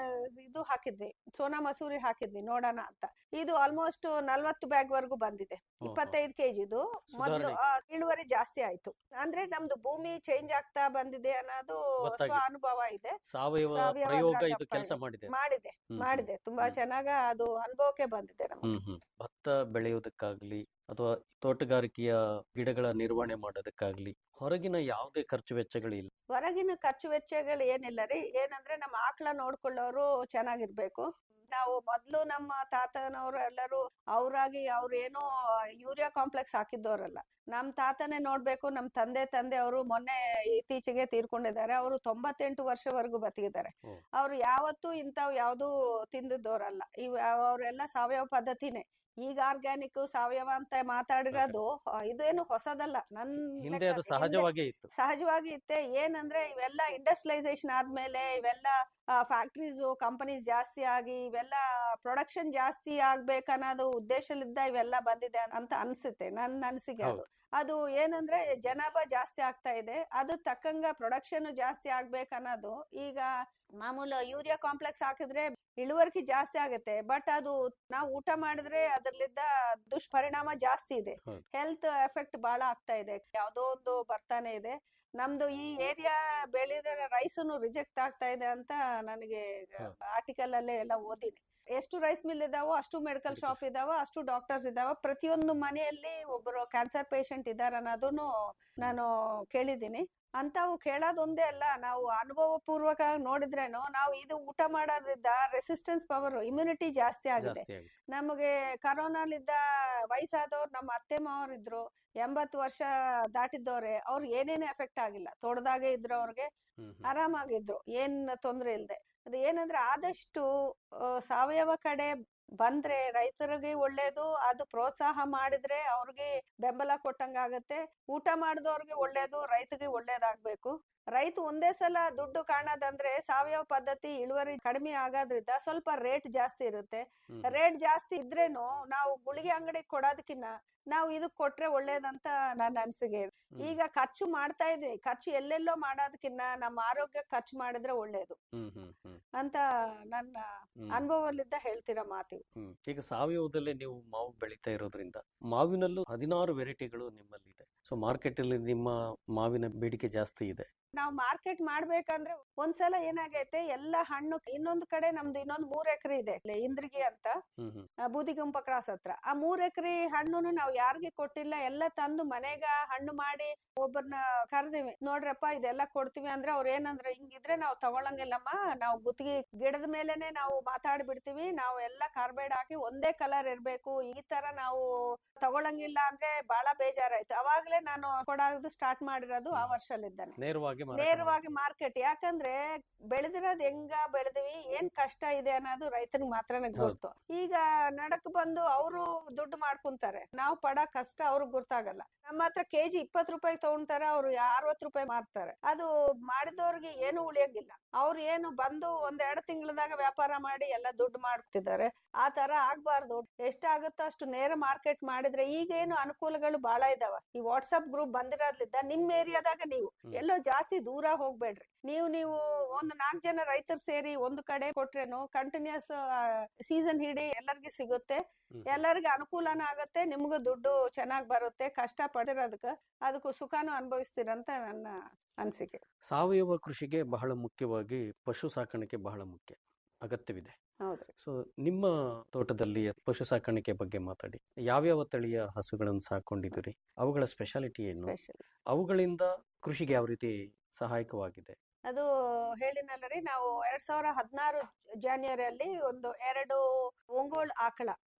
ಇದು ಹಾಕಿದ್ವಿ ಸೋನಾ ಮಸೂರಿ ಹಾಕಿದ್ವಿ ನೋಡೋಣ ಅಂತ ಇದು ಆಲ್ಮೋಸ್ಟ್ ನಲ್ವತ್ತು ಬ್ಯಾಗ್ ವರ್ಗು ಬಂದಿದೆ ಓಹೋ. ಇಪ್ಪತ್ತೈದು ಕೆಜಿದು ಮೊದಲು ಸುಧಾರಣೆ. ಆ, ಇಳುವರಿ ಜಾಸ್ತಿ ಆಯ್ತು ಅಂದ್ರೆ ನಮ್ದು ಭೂಮಿ ಚೇಂಜ್ ಆಗ್ತಾ ಬಂದಿದೆ ಅನ್ನೋದು ಗೊತ್ತಾಗಿದೆ. ಸ್ವ ಅನುಭವ ಇದೆ ಸಾವಯವ ಸಾವಯವ ಪ್ರಯೋಗ ದ್ರಾಕ್ಷ ಇದು ಕೆಲಸ ಪ್ರಯೋಗ. ಮಾಡಿದೆ ಮಾಡಿದೆ ಹ್ಮ್, ಮಾಡಿದೆ ತುಂಬಾ ಹ್ಮ್. ಚೆನ್ನಾಗ ಅದು ಅನುಭವಕ್ಕೆ ಬಂದಿದೆ ನಮ್ಗೆ ಹ್ಮ್ ಹ್ಮ್ ಭತ್ತ ಬೆಳೆಯೋದಕ್ಕಾಗ್ಲಿ ಅಥವಾ ತೋಟಗಾರಿಕೆಯ ಗಿಡಗಳ ನಿರ್ವಹಣೆ ಮಾಡೋದಕ್ಕಾಗ್ಲಿ ಹೊರಗಿನ ಯಾವುದೇ ಖರ್ಚು ವೆಚ್ಚಗಳಿಲ್ಲ ಹೊರಗಿನ ಖರ್ಚು ವೆಚ್ಚಗಳು ಏನಿಲ್ಲ ರೀ ಏನಂದ್ರೆ ನಮ್ಮ ಆಕಳ ನೋಡ್ಕೊಳ್ಳೋರು ಚೆನ್ನಾಗಿರ್ಬೇಕು ನಾವು ಮೊದ್ಲು ನಮ್ಮ ತಾತನವರು ಎಲ್ಲರೂ ಅವ್ರಾಗಿ ಅವ್ರು ಏನೋ ಯೂರಿಯಾ ಕಾಂಪ್ಲೆಕ್ಸ್ ಹಾಕಿದ್ದವರಲ್ಲ ನಮ್ ತಾತನೇ ನೋಡ್ಬೇಕು ನಮ್ ತಂದೆ ತಂದೆ ಅವರು ಮೊನ್ನೆ ಇತ್ತೀಚೆಗೆ ತೀರ್ಕೊಂಡಿದ್ದಾರೆ ಅವರು ತೊಂಬತ್ತೆಂಟು ವರ್ಷವರೆಗೂ ಬದುಕಿದ್ದಾರೆ ಓ. ಅವ್ರು ಯಾವತ್ತೂ ಇಂಥವ್ ಯಾವ್ದು ತಿಂದಿದ್ದವರಲ್ಲ ಇವ್ ಅವರೆಲ್ಲ ಸಾವಯವ ಪದ್ಧತಿನೇ ಈಗ ಆರ್ಗ್ಯಾನಿಕ್ ಸಾವಯವ ಅಂತ ಮಾತಾಡಿರೋದು ಇದೇನು ಹೊಸದಲ್ಲ ನನ್ ಹಿಂದೆ ಲೆಕ್ಕ- ಅದು ಹಿಂದೆ- ಸಹಜವಾಗೇ ಇತ್ತು ಸಹಜವಾಗಿ ಇತ್ತೆ ಏನಂದ್ರೆ ಇವೆಲ್ಲ ಇಂಡಸ್ಟ್ರಿಯಲೈಸೇಷನ್ ಆದ್ಮೇಲೆ ಇವೆಲ್ಲ ಫ್ಯಾಕ್ಟ್ರೀಸ್ ಕಂಪನೀಸ್ ಜಾಸ್ತಿ ಆಗಿ ಇವೆಲ್ಲ ಪ್ರೊಡಕ್ಷನ್ ಜಾಸ್ತಿ ಆಗ್ಬೇಕನ್ನೋದು ಉದ್ದೇಶಲಿದ್ದ ಇವೆಲ್ಲ ಬಂದಿದೆ ಅಂತ ಅನ್ಸುತ್ತೆ ನನ್ನ ಅನಿಸಿಕೆ ಅದು ಅದು ಏನಂದ್ರೆ ಜನಾಭಾ ಜಾಸ್ತಿ ಆಗ್ತಾ ಇದೆ ಅದು ತಕ್ಕಂಗ ಪ್ರೊಡಕ್ಷನ್ ಜಾಸ್ತಿ ಆಗ್ಬೇಕನ್ನೋದು ಈಗ ಮಾಮೂಲು ಯೂರಿಯಾ ಕಾಂಪ್ಲೆಕ್ಸ್ ಹಾಕಿದ್ರೆ ಇಳುವರಿ ಜಾಸ್ತಿ ಆಗುತ್ತೆ ಬಟ್ ಅದು ನಾವು ಊಟ ಮಾಡಿದ್ರೆ ಅದರಲ್ಲಿದ್ದ ದುಷ್ಪರಿಣಾಮ ಜಾಸ್ತಿ ಇದೆ ಹೌದು. ಹೆಲ್ತ್ ಎಫೆಕ್ಟ್ ಬಹಳ ಆಗ್ತಾ ಇದೆ ಯಾವ್ದೋ ಒಂದು ಬರ್ತಾನೆ ಇದೆ ನಮ್ದು ಈ ಏರಿಯಾ ಬೆಳೆದ ರೈಸನು ರಿಜೆಕ್ಟ್ ಆಗ್ತಾ ಇದೆ ಅಂತ ನನಗೆ ಹೌದು. ಆರ್ಟಿಕಲ್ ಅಲ್ಲೇ ಎಲ್ಲ ಓದಿನಿ ಎಷ್ಟು ರೈಸ್ ಮಿಲ್ ಇದಾವೋ ಅಷ್ಟು ಮೆಡಿಕಲ್ Medical ಶಾಪ್ ಇದಾವೋ ಅಷ್ಟು ಡಾಕ್ಟರ್ಸ್ ಇದಾವ ಪ್ರತಿಯೊಂದು ಮನೆಯಲ್ಲಿ ಒಬ್ಬರು ಕ್ಯಾನ್ಸರ್ ಪೇಷಂಟ್ ಇದಾರ ಅನ್ನೋದನ್ನು ನಾನು ಕೇಳಿದ್ದೀನಿ ಅಂತಾವು ಕೇಳೋದೊಂದೇ ಅಲ್ಲ ನಾವು ಅನುಭವ ಪೂರ್ವಕ ನೋಡಿದ್ರೇನು ನಾವು ಇದು ಊಟ ಮಾಡೋದ್ರಿಂದ ರೆಸಿಸ್ಟೆನ್ಸ್ ಪವರ್ ಇಮ್ಯುನಿಟಿ ಜಾಸ್ತಿ ಆಗಿದೆ ಜಾಸ್ತಿ ಆಗಿದೆ ನಮಗೆ ಕರೋನಾಲಿದ್ದ ವಯಸ್ಸಾದವ್ರು ನಮ್ಮ ಅತ್ತೆ ಮಾವರಿದ್ರು ಎಂಬತ್ತು ವರ್ಷ ದಾಟಿದ್ದವ್ರೆ ಅವ್ರಿಗೆ ಏನೇನು ಎಫೆಕ್ಟ್ ಆಗಿಲ್ಲ ತೋಟದಾಗೆ ಇದ್ರು ಅವ್ರಿಗೆ ಹ್ಮ್ ಹ್ಮ್. ಆರಾಮಾಗಿದ್ರು ಏನ್ ತೊಂದ್ರೆ ಇಲ್ದೆ ಅದು ಏನಂದ್ರೆ ಆದಷ್ಟು ಆ, ಸಾವಯವ ಕಡೆ ಬಂದ್ರೆ ರೈತರಿಗೆ ಒಳ್ಳೇದು ಅದು ಪ್ರೋತ್ಸಾಹ ಮಾಡಿದ್ರೆ ಅವ್ರಿಗೆ ಬೆಂಬಲ ಕೊಟ್ಟಂಗಾಗತ್ತೆ ಊಟ ಮಾಡಿದವ್ರಿಗೆ ಒಳ್ಳೇದು ರೈತಗೆ ಒಳ್ಳೇದಾಗ್ಬೇಕು ರೈತ ಒಂದೇ ಸಲ ದುಡ್ಡು ಕಾಣೋದಂದ್ರೆ ಸಾವಯವ ಪದ್ಧತಿ ಇಳುವರಿ ಕಡಿಮೆ ಆಗೋದ್ರಿಂದ ಸ್ವಲ್ಪ ರೇಟ್ ಜಾಸ್ತಿ ಇರುತ್ತೆ ಹ್ಮ್. ರೇಟ್ ಜಾಸ್ತಿ ಇದ್ರೇನು ನಾವು ಗುಳಿಗೆ ಅಂಗಡಿಗೆ ಕೊಡೋದಕ್ಕಿನ್ನ ನಾವು ಇದಕ್ ಕೊಟ್ರೆ ಒಳ್ಳೇದಂತ ನನ್ನ ಅನ್ಸಿಗೆ ಹ್ಮ್. ಈಗ ಖರ್ಚು ಮಾಡ್ತಾ ಇದ್ವಿ ಖರ್ಚು ಎಲ್ಲೆಲ್ಲೋ ಮಾಡೋದಕ್ಕಿನ್ನ ನಮ್ಮ ಆರೋಗ್ಯ ಖರ್ಚು ಮಾಡಿದ್ರೆ ಒಳ್ಳೇದು ಹ್ಮ್ ಹ್ಮ್ ಹ್ಮ್ ಅಂತ ನನ್ನ ಹ್ಮ್. ಅನುಭವಲಿದ್ದ ಹೇಳ್ತಿರೋ ಮಾತು ಹ್ಮ್. ಈಗ ಸಾವಯವದಲ್ಲೇ ನೀವು ಮಾವು ಬೆಳೀತಾ ಇರೋದ್ರಿಂದ ಮಾವಿನಲ್ಲೂ ಹದಿನಾರು ವೆರೈಟಿಗಳು ನಿಮ್ಮಲ್ಲಿ ಇದೆ ಸೊ ಮಾರ್ಕೆಟ್ ಅಲ್ಲಿ ನಿಮ್ಮ ಮಾವಿನ ಬೇಡಿಕೆ ಜಾಸ್ತಿ ಇದೆ ನಾವು ಮಾರ್ಕೆಟ್ ಮಾಡ್ಬೇಕಂದ್ರೆ ಒಂದ್ಸಲ ಏನಾಗೈತೆ ಎಲ್ಲ ಹಣ್ಣು ಇನ್ನೊಂದು ಕಡೆ ನಮ್ದು ಇನ್ನೊಂದು ಮೂರ್ ಎಕರೆ ಇದೆ ಇಲ್ಲಿ ಇಂದ್ರಿಗಿ ಅಂತ ಹ್ಮ್ ಹ್ಮ್ ಆ, ಬೂದಿಗುಂಪ ಕ್ರಾಸ್ ಹತ್ರ ಆ ಮೂರ್ ಎಕರೆ ಹಣ್ಣುನು ನಾವು ಯಾರಿಗೆ ಕೊಟ್ಟಿಲ್ಲ ಎಲ್ಲ ತಂದು ಮನೆಗ ಹಣ್ಣು ಮಾಡಿ ಒಬ್ಬರನ್ನ ಕರ್ದಿವಿ ನೋಡ್ರಪ್ಪ ಇದೆಲ್ಲ ಕೊಡ್ತೀವಿ ಅಂದ್ರೆ ಅವ್ರ ಏನಂದ್ರೆ ಹಿಂಗಿದ್ರೆ ನಾವು ತಗೊಳಂಗಿಲ್ಲಮ್ಮ ನಾವು ಗುತ್ತಿಗೆ ಗಿಡದ ಮೇಲೆನೆ ನಾವು ಮಾತಾಡಿ ಬಿಡ್ತೀವಿ ನಾವು ಎಲ್ಲ ಕಾರ್ಬೈಡ್ ಹಾಕಿ ಒಂದೇ ಕಲರ್ ಇರ್ಬೇಕು ಈ ತರ ನಾವು ತಗೊಳಂಗಿಲ್ಲ ಅಂದ್ರೆ ಬಹಳ ಬೇಜಾರಾಯ್ತು ಅವಾಗ್ಲೇ ನಾನು ಕೊಡೋದು ಸ್ಟಾರ್ಟ್ ಮಾಡಿರೋದು ಆ ವರ್ಷಲಿದ್ದಾನೆ ನೇರವಾಗಿ ಮಾರಾಟ ನೇರವಾಗಿ ಮಾರ್ಕೆಟ್ ಯಾಕಂದ್ರೆ ಬೆಳೆದಿರೋದ್ ಹೆಂಗ ಬೆಳೆದಿವಿ ಏನ್ ಕಷ್ಟ ಇದೆ ಅನ್ನೋದು ರೈತನಿಗೆ ಮಾತ್ರನೇ ಹೌದು. ಗೊತ್ತು ಈಗ ನಡಕ್ ಬಂದು ಅವರು ದುಡ್ಡು ಮಾಡ್ಕೊಂತಾರೆ ನಾವು ಪಡ ಕಷ್ಟ ಅವ್ರಿಗೆ ಗೊತ್ತಾಗಲ್ಲ ನಮ್ಮ ಹತ್ರ ಕೆಜಿ ಇಪ್ಪತ್ ರೂಪಾಯಿ ತಗೊಂತಾರೆ ಅವ್ರು ಅರವತ್ ರೂಪಾಯಿ ಮಾರ್ತಾರೆ ಅದು ಮಾಡಿದವ್ರಿಗೆ ಏನು ಉಳಿಯಂಗಿಲ್ಲ ಅವ್ರು ಏನು ಬಂದು ಒಂದ್ ಎರಡ್ ತಿಂಗಳದಾಗ ವ್ಯಾಪಾರ ಮಾಡಿ ಎಲ್ಲ ದುಡ್ಡು ಮಾಡ್ತಿದ್ದಾರೆ ಆ ತರ ಆಗ್ಬಾರ್ದು ಎಷ್ಟಾಗುತ್ತೋ ಅಷ್ಟು ನೇರ ಮಾರ್ಕೆಟ್ ಮಾಡಿದ್ರೆ ಈಗ ಏನು ಅನುಕೂಲಗಳು ಬಹಳ ಇದಾವ ಈ ವಾಟ್ಸ್ಆಪ್ ಗ್ರೂಪ್ ಬಂದಿರೋದ್ರಿಂದ ನಿಮ್ ಏರಿಯಾದಾಗ ನೀವು ಹ್ಮ್. ಎಲ್ಲೋ ಜಾಸ್ತಿ ದೂರ ಹೋಗ್ಬೇಡ್ರಿ ನೀವು ನೀವು ಒಂದು ನಾಲ್ಕು ಜನ ರೈತರು ಸೇರಿ ಒಂದು ಕಡೆ ಕೊಟ್ರೇನು ಕಂಟಿನ್ಯೂಸ್ ಸೀಸನ್ ಹಿಡಿ ಎಲ್ಲರಿಗೂ ಸಿಗುತ್ತೆ ಹ್ಮ್. ಎಲ್ಲರಿಗೂ ಅನುಕೂಲನೂ ಆಗತ್ತೆ ನಿಮ್ಗೂ ದುಡ್ಡು ಚೆನ್ನಾಗ್ ಬರುತ್ತೆ ಕಷ್ಟ ಪಡಿರೋದಕ್ಕ ಅದಕ್ಕೂ ಸುಖಾನು ಅನುಭವಿಸ್ತೀರಂತ ನನ್ನ ಅನಿಸಿಕೆ ಸಾವಯವ ಕೃಷಿಗೆ ಬಹಳ ಮುಖ್ಯವಾಗಿ ಪಶು ಸಾಕಾಣಿಕೆ ಬಹಳ ಮುಖ್ಯ ಅಗತ್ಯವಿದೆ ಹೌದ್ರಿ ಸೊ ನಿಮ್ಮ ತೋಟದಲ್ಲಿ ಪಶು ಸಾಕಾಣಿಕೆ ಬಗ್ಗೆ ಮಾತಾಡಿ ಯಾವ್ಯಾವ ತಳಿಯ ಹಸುಗಳನ್ನು ಸಾಕೊಂಡಿದ್ದೀರಿ ಅವುಗಳ ಸ್ಪೆಷಾಲಿಟಿ ಏನು ಸ್ಪೆಷಲ್ ಅವುಗಳಿಂದ ಕೃಷಿಗೆ ಯಾವ ರೀತಿ ಸಹಾಯಕವಾಗಿದೆ ಅದು ಹೇಳಿನಲ್ಲ ರೀ ನಾವು ಎರಡ್ ಸಾವಿರ ಹದಿನಾರು ಜಾನ್ವರಿಯಲ್ಲಿ ಒಂದು ಎರಡು ಒಂಗೋಳ್ ಆಕಳ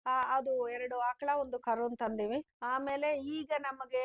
ಆ, ಅದು ಎರಡು ಆಕಳ ಒಂದು ಕರು ತಂದಿವಿ ಆಮೇಲೆ ಈಗ ನಮಗೆ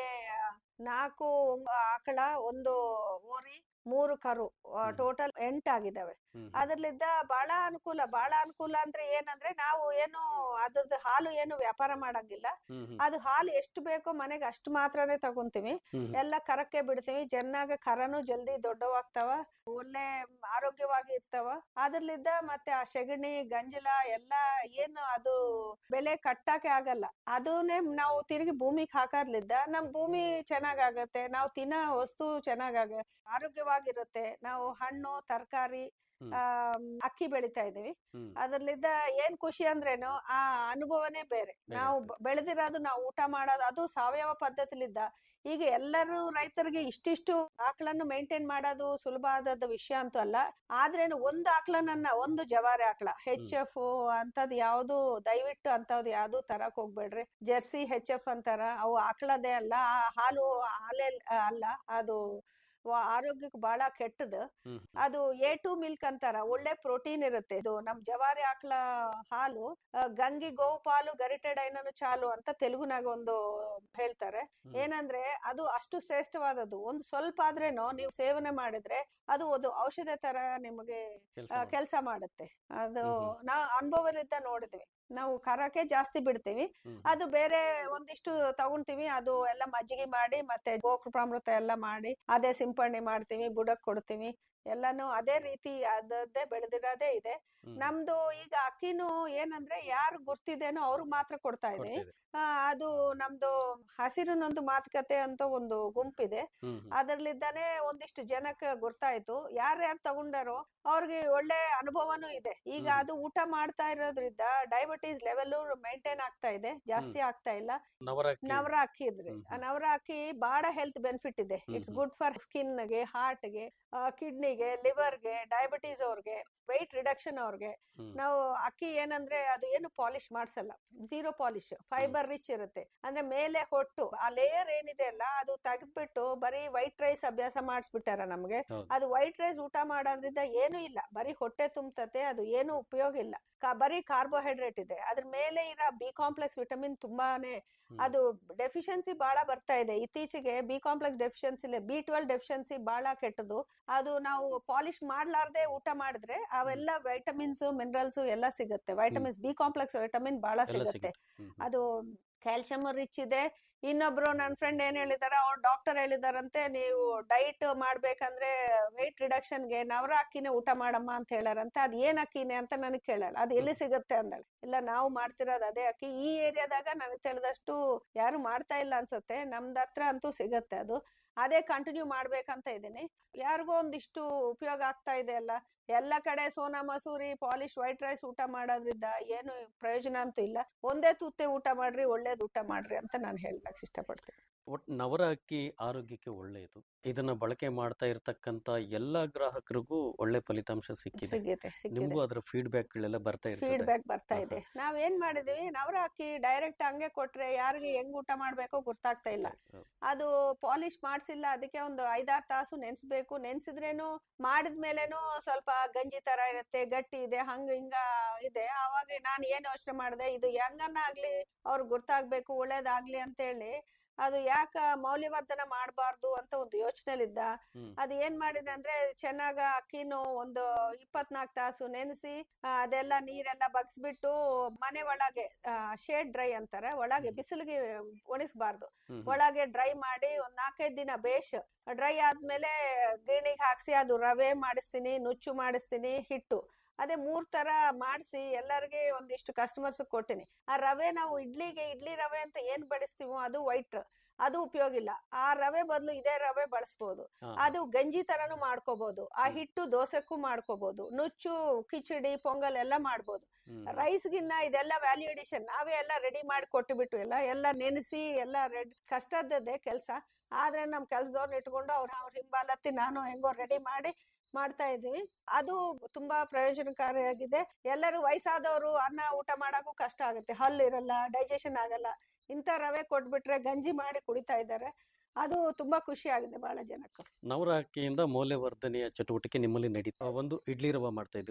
ನಾಲ್ಕು ಆಕಳ ಒಂದು ಓರಿ ಮೂರು ಕರು ಹ್ಮ್. ಟೋಟಲ್ ಎಂಟಾಗಿದ್ದಾವೆ ಹ್ಮ್. ಅದ್ರಲ್ಲಿದ್ದ ಬಹಳ ಅನುಕೂಲ ಬಹಳ ಅನುಕೂಲ ಅಂದ್ರೆ ಏನಂದ್ರೆ ನಾವು ಏನು ಅದ್ರದ್ದು ಹಾಲು ಏನು ವ್ಯಾಪಾರ ಮಾಡಂಗಿಲ್ಲ ಹ್ಮ್, ಹ್ಮ್, ಅದು ಹಾಲು ಎಷ್ಟು ಬೇಕೋ ಮನೆಗೆ ಅಷ್ಟು ಮಾತ್ರನೇ ತಗೊಂತೀವಿ ಹ್ಮ್, ಎಲ್ಲ ಕರಕ್ಕೆ ಬಿಡ್ತೀವಿ ಚೆನ್ನಾಗ ಕರನು ಜಲ್ದಿ ದೊಡ್ಡವಾಗ್ತಾವ ಒಳ್ಳೆ ಆರೋಗ್ಯವಾಗಿ ಇರ್ತಾವ ಅದ್ರಲ್ಲಿದ್ದ ಮತ್ತೆ ಆ ಸೆಗಣಿ ಗಂಜಲ ಎಲ್ಲ ಏನು ಅದು ಬೆಲೆ ಕಟ್ಟಕ್ಕೆ ಆಗಲ್ಲ ಅದನ್ನೇ ನಾವು ತಿರುಗಿ ಭೂಮಿಗೆ ಹಾಕೋದ್ಲಿದ್ದ ನಮ್ ಭೂಮಿ ಚೆನ್ನಾಗಾಗತ್ತೆ ನಾವು ತಿನ್ನೋ ವಸ್ತು ಚೆನ್ನಾಗಾಗ ಆರೋಗ್ಯವಾಗಿರುತ್ತೆ ನಾವು ಹಣ್ಣು ತರಕಾರಿ ಹ್ಮ್. ಆ ಅಕ್ಕಿ ಬೆಳಿತಾ ಇದೀವಿ ಹ್ಮ್. ಅದ್ರಲ್ಲಿದ್ದ ಏನ್ ಖುಷಿ ಅಂದ್ರೇನು ಆ ಅನುಭವನೇ ಬೇರೆ ಬೇರೆ ನಾವು ಇರ್ತದೆ. ಬ- ಬೆಳೆದಿರೋದು ನಾವು ಊಟ ಮಾಡೋದು ಅದು ಸಾವಯವ ಪದ್ಧತಿಲಿದ್ದ ಈಗ ಎಲ್ಲರೂ ರೈತರಿಗೆ ಇಷ್ಟಿಷ್ಟು ಆಕಳನ್ನು ಮೇಂಟೈನ್ ಮಾಡೋದು ಸುಲಭ ಆದದ ವಿಷಯ ಅಂತೂ ಅಲ್ಲ ಆದ್ರೇನು ಒಂದು ಆಕಳನನ್ನ ಒಂದು ಜವಾರಿ ಆಕಳ ಹೆಚ್ ಎಫ್ ಅಂತದ್ ಯಾವ್ದು ದಯವಿಟ್ಟು ಅಂತವ್ದು ಯಾವ್ದು ತರಕ್ ಹೋಗ್ಬೇಡ್ರಿ ಜರ್ಸಿ ಹೆಚ್ ಎಫ್ ಅಂತಾರ ಅವು ಆಕಳದೇ ಅಲ್ಲ ಆ ಹಾಲು ಹಾಲೇ ಅಲ್ಲ ಅದು ವ- ಆರೋಗ್ಯಕ್ಕೆ ಬಹಳ ಕೆಟ್ಟದು ಹ್ಮ್. ಅದು ಎ ಟು ಮಿಲ್ಕ್ ಅಂತಾರ ಒಳ್ಳೆ ಪ್ರೋಟೀನ್ ಇರುತ್ತೆ ಇದು ನಮ್ ಜವಾರಿ ಆಕಳ ಹಾಲು ಆ, ಗಂಗಿ ಗೋವು ಪಾಲು ಗರಿಟೆಡೈನನು ಚಾಲು ಅಂತ ತೆಲುಗುನಾಗ ಒಂದು ಹೇಳ್ತಾರೆ ಹ್ಮ್. ಏನಂದ್ರೆ ಅದು ಅಷ್ಟು ಶ್ರೇಷ್ಠವಾದದ್ದು ಒಂದು ಸ್ವಲ್ಪ ಆದ್ರೇನು ನೀವು ಸೇವನೆ ಮಾಡಿದ್ರೆ ಅದು ಒಂದು ಔಷಧ ತರ ನಿಮಗೆ ಕೆಲ್ಸ ಮಾಡು. ಕೆಲಸ ಮಾಡುತ್ತೆ ಅದು ಹ್ಮ್ ಹ್ಮ್. ನಾವು ಅನುಭವಲಿದ್ದ ನೋಡಿದ್ವಿ ನಾವು ಕರಕ್ಕೆ ಜಾಸ್ತಿ ಬಿಡ್ತೀವಿ ಹ್ಮ್. ಅದು ಬೇರೆ ಒಂದಿಷ್ಟು ತಗೊಂತೀವಿ ಅದು ಎಲ್ಲ ಮಜ್ಜಿಗೆ ಮಾಡಿ ಮತ್ತೆ ಗೋಕೃಪಾಮೃತ ಎಲ್ಲ ಮಾಡಿ ಅದೇ ಸಿಂಪಡಣೆ ಮಾಡ್ತೀವಿ ಬುಡಕ್ ಕೊಡ್ತೀವಿ ಎಲ್ಲಾನು ಅದೇ ರೀತಿ ಅದದ್ದೇ ಬೆಳೆದಿರೋದೇ ಇದೆ ಹ್ಮ್. ನಮ್ದು ಈಗ ಅಕ್ಕಿನೂ ಏನಂದ್ರೆ ಯಾರು ಗುರ್ತಿದೇನೋ ಅವ್ರಿಗೆ ಮಾತ್ರ ಕೊಡ್ತಾ ಇದೀವಿ ಕೊಡ್ತಾ ಇದೆ. ಆ, ಅದು ನಮ್ದು ಹಸಿರಿನೊಂದು ಮಾತುಕತೆ ಅಂತ ಒಂದು ಗುಂಪಿದೆ ಹ್ಮ್, ಹ್ಮ್. ಅದರಲ್ಲಿದ್ದಾನೆ ಒಂದಿಷ್ಟು ಜನಕ್ಕೆ ಗೊತ್ತಾಯ್ತು ಯಾರ್ಯಾರು ತಗೊಂಡಾರೋ ಅವ್ರಿಗೆ ಒಳ್ಳೆ ಅನುಭವನೂ ಇದೆ ಈಗ ಹ್ಮ್. ಅದು ಊಟ ಮಾಡ್ತಾ ಇರೋದ್ರಿಂದ ಡಯಾಬಿಟೀಸ್ ಲೆವೆಲ್ ಮೇಂಟೈನ್ ಆಗ್ತಾ ಇದೆ ಜಾಸ್ತಿ ಆಗ್ತಾ ಇಲ್ಲ ನವರಕ್ಕಿ ನವರ ಅಕ್ಕಿ ಇದ್ರಿ ಹ್ಮ್, ಆ ನವರ ಅಕ್ಕಿ ಬಹಳ ಹೆಲ್ತ್ ಬೆನಿಫಿಟ್ ಇದೆ hmm, it's hmm. Good for skin ಗೆ ಹಾರ್ಟ್ ಗೆ ಕಿಡ್ನಿಗೆ ಲಿವರ್ ಗೆ ಡಯಾಬಿಟೀಸ್ ಅವ್ರಿಗೆ weight ರಿಡಕ್ಷನ್ ಅವ್ರಿಗೆ ಹ್ಮ್. ನಾವು ಅಕ್ಕಿ ಏನಂದ್ರೆ ಅದು ಏನು ಪಾಲಿಶ್ ಮಾಡ್ಸಲ್ಲ ಝೀರೋ ಪಾಲಿಶ್ ಫೈಬರ್ ರಿಚ್ ಇರುತ್ತೆ ಅಂದ್ರೆ ಮೇಲೆ ಹೊಟ್ಟು ಆ ಲೇಯರ್ ಏನಿದೆ ಅಲ್ಲ ಅದು ತೆಗೆದ್ಬಿಟ್ಟು ಬರೀ ವೈಟ್ ರೈಸ್ ಅಭ್ಯಾಸ ಮಾಡಿಸ್ಬಿಟ್ಟಾರ ನಮ್ಗೆ ಹೌದು. ಅದು ವೈಟ್ ರೈಸ್ ಊಟ ಮಾಡೋದ್ರಿಂದ ಏನು ಇಲ್ಲ ಬರೀ ಹೊಟ್ಟೆ ತುಂಬತತೆ ಅದು ಏನು ಉಪಯೋಗ ಇಲ್ಲ ಕಾ- ಬರೀ ಕಾರ್ಬೋಹೈಡ್ರೇಟ್ ಇದೆ ಅದ್ರ ಮೇಲೆ ಇರೋ ಬಿ ಕಾಂಪ್ಲೆಕ್ಸ್ ವಿಟಮಿನ್ ತುಂಬಾನೇ ಹ್ಮ್. ಅದು ಡೆಫಿಷಿಯನ್ಸಿ ಬಹಳ ಬರ್ತಾ ಇದೆ ಇತ್ತೀಚೆಗೆ B complex deficiency B twelve deficiency ಬಹಳ ಕೆಟ್ಟದು ಅದು ನಾವು ಪಾಲಿಶ್ ಮಾಡ್ಲಾರ್ದೆ ಊಟ ಮಾಡಿದ್ರೆ ಅವೆಲ್ಲ ವೈಟಮಿನ್ಸ್ ಮಿನರಲ್ಸ್ ಎಲ್ಲ ಸಿಗುತ್ತೆ ವೈಟಮಿನ್ಸ್ ಬಿ ಕಾಂಪ್ಲೆಕ್ಸ್ ವಿಟಮಿನ್ ಬಹಳ ಎಲ್ಲ ಸಿಗುತ್ತೆ ಸಿಗುತ್ತೆ. ಹ್ಮ್, ಹ್ಮ್. ಅದು ಕ್ಯಾಲ್ಸಿಯಂ ರಿಚ್ ಇದೆ ಇನ್ನೊಬ್ರು ನನ್ನ ಫ್ರೆಂಡ್ ಏನ್ ಹೇಳಿದಾರ ಅವ್ರು ಡಾಕ್ಟರ್ ಹೇಳಿದಾರಂತೆ ನೀವು ಡೈಟ್ ಮಾಡ್ಬೇಕಂದ್ರೆ ವೆಯ್ಟ್ ರಿಡಕ್ಷನ್ಗೆ ನವರ ಅಕ್ಕಿನೇ ಊಟ ಮಾಡಮ್ಮ ಅಂತ ಹೇಳಾರಂತೆ ಅದ್ ಏನ್ ಅಕ್ಕಿನೇ ಅಂತ ನನಗೆ ಕೇಳಲ್ಲ ಅದು ಎಲ್ಲಿ ಸಿಗುತ್ತೆ ಅಂದಳು ಇಲ್ಲ ನಾವು ಮಾಡ್ತಿರೋದು ಅದೇ ಅಕ್ಕಿ ಈ ಏರಿಯಾದಾಗ ನನಗೆ ತಿಳಿದಷ್ಟು ಯಾರು ಮಾಡ್ತಾ ಇಲ್ಲ ಅನ್ಸುತ್ತೆ ನಮ್ದು ಹತ್ರ ಅಂತೂ ಸಿಗುತ್ತೆ ಅದು ಅದೇ ಕಂಟಿನ್ಯೂ ಮಾಡ್ಬೇಕಂತ ಇದ್ದೀನಿ ಯಾರಿಗೋ ಒಂದಿಷ್ಟು ಉಪಯೋಗ ಆಗ್ತಾ ಇದೆ ಅಲ್ಲ ಎಲ್ಲ ಕಡೆ Sona Masuri polish white rice ಊಟ ಮಾಡೋದ್ರಿಂದ ಏನು ಪ್ರಯೋಜನ ಅಂತೂ ಇಲ್ಲ ಒಂದೇ ತುತ್ತೆ ಊಟ ಮಾಡ್ರಿ ಒಳ್ಳೇದು ಊಟ ಮಾಡ್ರಿ ಅಂತ ನಾನು ಹೇಳಕ್ ಇಷ್ಟಪಡ್ತೀನಿ ಒಟ್ ನವರ ಅಕ್ಕಿ ಆರೋಗ್ಯಕ್ಕೆ ಒಳ್ಳೆಯದು ಇದನ್ನ ಬಳಕೆ ಮಾಡ್ತಾ ಇರ್ತಕ್ಕಂತ ಎಲ್ಲಾ ಗ್ರಾಹಕರಿಗೂ ಒಳ್ಳೆ ಫಲಿತಾಂಶ ಸಿಕ್ಕಿದೆ ಸಿಗುತ್ತೆ ನಿಮ್ಗೂ ಸಿಕ್ಕಿದೆ ಅದರ ಫೀಡ್ಬ್ಯಾಕ್ ಗಳೆಲ್ಲ ಬರ್ತಾ ಇರ್ತದೆ ಫೀಡ್ಬ್ಯಾಕ್ ಬರ್ತಾ ಹಾ, ಇದೆ ನಾವ್ ಏನ್ ಮಾಡಿದೀವಿ ನವರ ಅಕ್ಕಿ ಡೈರೆಕ್ಟ್ ಹಂಗೆ ಕೊಟ್ರೆ ಯಾರಿಗೆ ಹೆಂಗ್ ಊಟ ಮಾಡ್ಬೇಕೋ ಗೊತ್ತಾಗ್ತಾ ಇಲ್ಲ ಹೌದು. ಅದು ಪಾಲಿಶ್ ಮಾಡ್ಸಿಲ್ಲ ಅದಕ್ಕೆ ಒಂದು ಐದಾರು ತಾಸು ನೆನ್ಸ್ಬೇಕು ನೆನ್ಸಿದ್ರೇನು ಮಾಡಿದ್ಮೇಲೆನು ಸ್ವಲ್ಪ ಗಂಜಿ ತರ ಇರುತ್ತೆ ಗಟ್ಟಿ ಇದೆ ಹಂಗ ಹಿಂಗ ಇದೆ ಅವಾಗ ನಾನು ಏನ್ ಯೋಚನೆ ಮಾಡಿದೆ ಇದು ಹೆಂಗನ್ನ ಆಗ್ಲಿ ಅವ್ರಿಗೆ ಗೊತ್ತಾಗ್ಬೇಕು ಒಳ್ಳೇದಾಗ್ಲಿ ಅಂತ ಹೇಳಿ ಅದು ಯಾಕ ಮೌಲ್ಯವರ್ಧನ ಮಾಡಬಾರ್ದು ಅಂತ ಒಂದು ಯೋಚನೆಲಿದ್ದ ಹ್ಮ್. ಅದು ಏನ್ ಮಾಡಿದೆ ಅಂದ್ರೆ ಚೆನ್ನಾಗ ಅಕ್ಕಿನು ಒಂದು ಇಪ್ಪತ್ನಾಲ್ಕು ತಾಸು ನೆನೆಸಿ ಅದೆಲ್ಲ ನೀರೆಲ್ಲ ಬಗ್ಸ್ಬಿಟ್ಟು ಮನೆ ಒಳಗೆ ಶೇಡ್ ಡ್ರೈ ಅಂತಾರೆ ಒಳಗೆ ಬಿಸಿಲಿಗೆ ಒಣಗಿಸ್ಬಾರ್ದು ಹ್ಮ್, ಹ್ಮ್. ಒಳಗೆ ಡ್ರೈ ಮಾಡಿ ಒಂದ್ ನಾಲ್ಕೈದು ದಿನ ಬೇಷ್ ಡ್ರೈ ಆದ್ಮೇಲೆ ಗಿರಣಿಗೆ ಹಾಕ್ಸಿ ಅದು ರವೆ ಮಾಡಿಸ್ತೀನಿ ನುಚ್ಚು ಮಾಡಿಸ್ತೀನಿ ಹಿಟ್ಟು ಅದೇ ಮೂರ್ ತರ ಮಾಡಿಸಿ ಎಲ್ಲರಿಗೆ ಒಂದಿಷ್ಟು ಕಸ್ಟಮರ್ಸ್ ಕೊಟ್ಟಿನಿ ಆ ರವೆ ನಾವು ಇಡ್ಲಿಗೆ ಇಡ್ಲಿ ರವೆ ಅಂತ ಏನ್ ಬಳಸ್ತೀವೋ ಅದು ವೈಟ್ ಅದು ಉಪಯೋಗ ಇಲ್ಲ ಆ ರವೆ ಬದಲು ಇದೇ ರವೆ ಬಳಸ್ಬೋದು ಹಾ, ಅದು ಗಂಜಿ ತರನು ಮಾಡ್ಕೋಬಹುದು ಆ ಹಿಟ್ಟು ದೋಸೆಕ್ಕೂ ಮಾಡ್ಕೋಬಹುದು ನುಚ್ಚು ಕಿಚಡಿ ಪೊಂಗಲ್ ಎಲ್ಲ ಮಾಡ್ಬೋದು ಹ್ಮ್. ರೈಸ್ ಗಿನ್ನ ಇದೆಲ್ಲ ವ್ಯಾಲ್ಯೂ ಎಡಿಷನ್ ನಾವೇ ಎಲ್ಲ ರೆಡಿ ಮಾಡಿ ಕೊಟ್ಟು ಬಿಟ್ಟು ಎಲ್ಲ ಎಲ್ಲ ನೆನೆಸಿ ಎಲ್ಲ ರೆಡಿ ಕಷ್ಟದ್ದೇ ಕೆಲಸ ಆದ್ರೆ ನಮ್ ಕೆಲ್ಸದವ್ರನ್ನ ಇಟ್ಕೊಂಡು ಅವ್ರ ಅವ್ರ ಹಿಂಬಾಲತ್ತಿ ನಾನು ಹೆಂಗೋ ರೆಡಿ ಮಾಡಿ ಮಾಡ್ತಾ ಇದೀವಿ ಅದು ತುಂಬಾ ಪ್ರಯೋಜನಕಾರಿಯಾಗಿದೆ ಎಲ್ಲರೂ ವಯಸ್ಸಾದವರು ಅನ್ನ ಊಟ ಮಾಡಕ್ಕೂ ಕಷ್ಟ ಆಗುತ್ತೆ ಹಲ್ಲು ಇರಲ್ಲ ಡೈಜೆಷನ್ ಆಗಲ್ಲ ಇಂಥ ರವೆ ಕೊಟ್ಬಿಟ್ರೆ ಗಂಜಿ ಮಾಡಿ ಕುಡಿತಾ ಇದ್ದಾರೆ ಅದು ತುಂಬಾ ಖುಷಿ ಆಗಿದೆ ಬಹಳ ಜನಕ್ಕೆ ನವರ ಅಕ್ಕಿಯಿಂದ ಮೌಲ್ಯವರ್ಧನೆಯ ಚಟುವಟಿಕೆ ನಿಮ್ಮಲ್ಲಿ ನಡೀತಾ ಒಂದು ಇಡ್ಲಿ ರವೆ ಮಾಡ್ತಾ ಇದ್ರಿ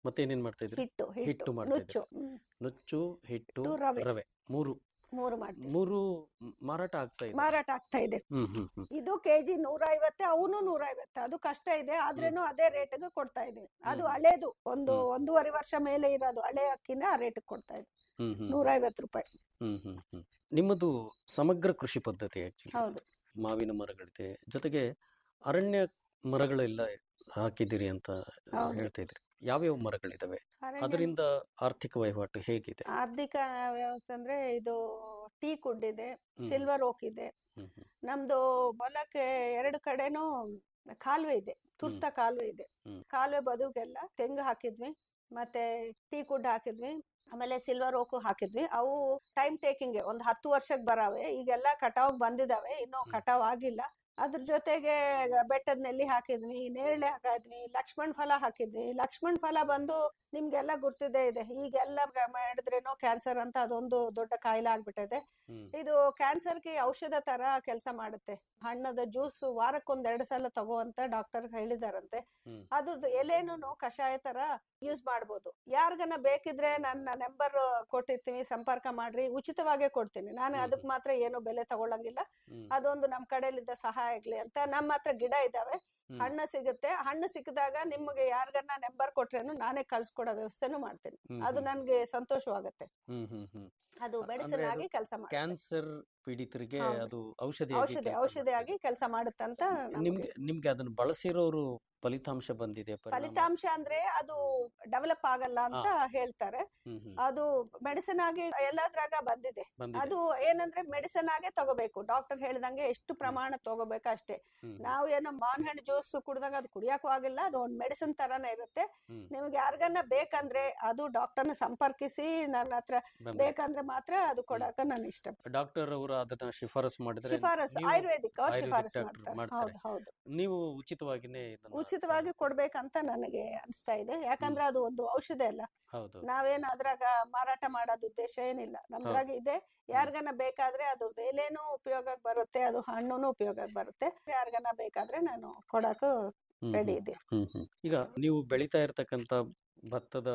ಮತ್ತೇನೇನ್ ಮಾಡ್ತಾ ಇದ್ರಿ ಹಿಟ್ಟು ಹಿಟ್ಟು ಹಿಟ್ಟು ಮಾಡ್ತಾ ನುಚ್ಚು ಹ್ಮ್. ನುಚ್ಚು ಹಿಟ್ಟು ಹಿಟ್ಟು, ರವೆ. ರವೆ ಮೂರು ಮೂರು ಮಾಡ್ತೀವಿ ಮೂರು ಮ್- ಮಾರಾಟ ಆಗ್ತಾ ಇದೆ ಮಾರಾಟ ಆಗ್ತಾ ಇದೆ ಹ್ಮ್ ಹ್ಮ್ ಹ್ಮ್ ಇದು ಕೆಜಿ ನೂರ ಐವತ್ತೆ ಅವನು ನೂರ ಐವತ್ತೆ ಅದು ಕಷ್ಟ ಇದೆ ಆದ್ರೇನು ಅದೇ ರೇಟ್ಗೆ ಕೊಡ್ತಾ ಇದೀವಿ ಅದು ಹ್ಮ್. ಹಳೇದು ಒಂದು ಹ್ಮ್. ಒಂದೂವರೆ ವರ್ಷ ಮೇಲೆ ಇರೋದು ಹಳೆ ಅಕ್ಕಿನ ಆ ರೇಟ್ ಕೊಡ್ತಾ ಇದ್ವಿ ಹ್ಮ್ ಹ್ಮ್ ನೂರ ಐವತ್ತು ರೂಪಾಯಿ ಹ್ಮ್ ಹ್ಮ್ ಹ್ಮ್ ನಿಮ್ಮದು ಸಮಗ್ರ ಕೃಷಿ ಪದ್ಧತಿ ಆಕ್ಚುಲಿ ಹೌದು ಮಾವಿನ ಮರಗಳಿದೆ ಜೊತೆಗೆ ಅರಣ್ಯ ಮರಗಳೆಲ್ಲ ಹಾಕಿದ್ದೀರಿ ಅಂತ ಹೌದು. ಹೇಳ್ತಾ ಇದ್ರಿ ಯಾವ್ಯಾವ ಮರಗಳಿದಾವೆ ಅರಣ್ಯ ಅದರಿಂದ ಆರ್ಥಿಕ ವಹಿವಾಟು ಹೇಗಿದೆ ಆರ್ಥಿಕ ವ್ಯವಸ್ಥೆ ಅಂದ್ರೆ ಇದು ಟೀ ಕುಡ್ ಇದೆ ಹ್ಮ್. ಸಿಲ್ವರ್ ಓಕ್ ಇದೆ ಹ್ಮ್ ಹ್ಮ್ ನಮ್ದು ಹೊಲಕ್ಕೆ ಎರಡು ಕಡೆನೂ ಕಾಲುವೆ ಇದೆ ತುರ್ತ ಕಾಲುವೆ ಇದೆ ಹ್ಮ್. ಕಾಲುವೆ ಬದುಗೆಲ್ಲ ತೆಂಗು ಹಾಕಿದ್ವಿ ಮತ್ತೆ ಟೀ ಕುಡ್ ಹಾಕಿದ್ವಿ ಆಮೇಲೆ ಸಿಲ್ವರ್ ಓಕು ಹಾಕಿದ್ವಿ ಅವು ಟೈಮ್ ಟೇಕಿಂಗ್ ಒಂದು ಹತ್ತು ವರ್ಷಕ್ಕೆ ಬರಾವೆ ಈಗೆಲ್ಲ ಕಟಾವ್ ಬಂದಿದಾವೆ ಇನ್ನು ಹ್ಮ್. ಕಟಾವ್ ಆಗಿಲ್ಲ ಅದ್ರ ಜೊತೆಗೆ ಬೆಟ್ಟದ ನೆಲ್ಲಿ ಹಾಕಿದ್ವಿ ನೇರಳೆ ಹಾಕಿದ್ವಿ ಲಕ್ಷ್ಮಣ್ ಫಲ ಹಾಕಿದ್ವಿ ಲಕ್ಷ್ಮಣ್ ಫಲ ಬಂದು ನಿಮ್ಗೆಲ್ಲ ಗುರ್ತಿದೆ ಇದೆ ಈಗೆಲ್ಲ ಗ- ಮಾಡಿದ್ರೇನೋ ಕ್ಯಾನ್ಸರ್ ಅಂತ ಅದೊಂದು ದೊಡ್ಡ ಕಾಯಿಲೆ ಆಗ್ಬಿಟ್ಟಿದೆ ಹ್ಮ್ ಇದು ಕ್ಯಾನ್ಸರ್ಗೆ ಔಷಧ ತರ ಕೆಲಸ ಮಾಡುತ್ತೆ ಹಣ್ಣದ ಜ್ಯೂಸ್ ವಾರಕ್ಕೊಂದ್ ಎರಡು ಸಲ ತಗೋ ಅಂತ ಡಾಕ್ಟರ್ ಹೇಳಿದಾರಂತೆ ಹ್ಮ್. ಅದ್ರದ್ದು ಎಲೆನೂ ಕಷಾಯ ತರ ಯೂಸ್ ಮಾಡ್ಬೋದು ಯಾರಿಗನ ಬೇಕಿದ್ರೆ ನನ್ನ ನಂಬರ್ ಕೊಟ್ಟಿರ್ತೀನಿ ಸಂಪರ್ಕ ಮಾಡ್ರಿ ಉಚಿತವಾಗೇ ಕೊಡ್ತೀನಿ ನಾನು ಹ್ಮ್. ಅದಕ್ಕೆ ಮಾತ್ರ ಏನು ಬೆಲೆ ತಗೊಳಂಗಿಲ್ಲ ಹ್ಮ್ ಅದೊಂದು ನಮ್ ಕಡೆಲಿದ್ದ ಸಹಾಯ ಆಗ್ಲಿ ಅಂತ ನಮ್ಮ ಹತ್ರ ಗಿಡ ಇದಾವೆ ಹ್ಮ್. ಹಣ್ಣು ಸಿಗುತ್ತೆ ಹಣ್ಣು ಸಿಕ್ಕಿದಾಗ ನಿಮ್ಗೆ ಯಾರಿಗನ್ನ ನಂಬರ್ ಕೊಟ್ರೇನು ನಾನೇ ಕಳ್ಸ್ಕೊಡೋ ವ್ಯವಸ್ಥೆನೂ ಮಾಡ್ತೀನಿ ಹ್ಮ್ ಅದು ಹ್ಮ್. ನನ್ಗೆ ಸಂತೋಷವಾಗುತ್ತೆ ಹ್ಮ್ ಹ್ಮ್ ಹ್ಮ್ ಅದು ಅ- ಮೆಡಿಸಿನ್ ಅಂದ್ರೆ ಆಗಿ ಅದು ಕೆಲಸ ಮಾಡುತ್ತೆ ಕ್ಯಾನ್ಸರ್ ಪೀಡಿತರಿಗೆ ಹೌದು. ಅದು ಔಷಧಿ ಔಷಧಿ ಔಷಧಿಯಾಗಿ ಕೆಲಸ ಮಾಡುತ್ತಂತ ನಮ್ಗೆ ನಿಮ್ಗೆ ನಿಮ್ಗೆ ಅದನ್ನ ಬಳಸಿರೋರು ಫಲಿತಾಂಶ ಬಂದಿದೆ ಪರಿಣಾಮ? ಫಲಿತಾಂಶ ಅಂದ್ರೆ ಅದು ಡೆವಲಪ್ ಆಗಲ್ಲ ಅಂತ ಹೇಳ್ತಾರೆ ಹ್ಮ್ ಹ್ಮ್ ಅದು ಮೆಡಿಸಿನ್ ಆಗಿ ಎಲ್ಲದ್ರಾಗ ಬಂದಿದೆ ಬಂದಿದೆ ಅದು ಏನಂದ್ರೆ ಮೆಡಿಸಿನ್ ಆಗೇ ತಗೋಬೇಕು ಡಾಕ್ಟರ್ ಹೇಳ್ದಂಗೆ ಎಷ್ಟು ಪ್ರಮಾಣ ತಗೋಬೇಕು ಅಷ್ಟೇ ಹ್ಮ್ ಹ್ಮ್. ನಾವು ಏನೋ ಮಾವಿನ ಹಣ್ಣು ಜ್ಯೂಸ್ ಕುಡ್ದಾಗ ಅದು ಕುಡಿಯಕ್ಕೂ ಆಗಿಲ್ಲ ಅದು ಒಂದು ಮೆಡಿಸಿನ್ ತರಾನೇ ಇರುತ್ತೆ ಹ್ಮ್. ನಿಮ್ಗೆ ಯಾರಿಗನ್ನ ಬೇಕಂದ್ರೆ ಅದು ಡಾಕ್ಟರ್ನ ಸಂಪರ್ಕಿಸಿ ನನ್ನ ಹತ್ರ ಬಂದಿದೆ. ಬೇಕಂದ್ರೆ ಮಾತ್ರ ಅದು ಕೊಡಾಕ ನಾನು ಇಷ್ಟ ಡಾಕ್ಟರ್ ಅವರು ಅದನ್ನ ಶಿಫಾರಸ್ ಮಾಡಿದ್ರೆ ಶಿಫಾರಸ್ ನೀವು ಆಯುರ್ವೇದಿಕ್ ಅವ್ರು ಆಯುರ್ವೇದಿಕ್ ಶಿಫಾರಸ್ ಡಾಕ್ಟರ್ ಮಾಡ್ತಾರೆ ಮಾಡ್ತಾರೆ. ಹೌದು ಹೌದು ನೀವು ಉಚಿತವಾಗಿನೇ ಇದನ್ನ ಉಚಿತವಾಗಿ ಕೊಡ್ಬೇಕಂತ ನನಗೆ ಅನಿಸ್ತಾ ಇದೆ ಯಾಕಂದ್ರೆ ಅದು ಒಂದು ಔಷಧ ಅಲ್ಲ ಹೌದು ನಾವೇನು ಅದ್ರಾಗ ಮಾರಾಟ ಮಾಡೋದು ಉದ್ದೇಶ ಏನಿಲ್ಲ ನಮ್ದ್ರಾಗ ಇದೆ ಯಾರಿಗನ ಬೇಕಾದ್ರೆ ಅದು ಎಲೆನೂ ಉಪಯೋಗಕ್ಕೆ ಬರುತ್ತೆ ಅದು ಹಣ್ಣುನು ಉಪಯೋಗಕ್ಕೆ ಬರುತ್ತೆ ಯಾರಿಗನ ಬೇಕಾದ್ರೆ ನಾನು ಕೊಡಕ್ಕೂ ಹ್ಮ್ ರೆಡಿ ಹ್ಮ್. ಇದೆ ಹ್ಮ್ ಹ್ಮ್. ಈಗ ನೀವು ಬೆಳೀತಾ ಇರತಕ್ಕಂತ ಭತ್ತದ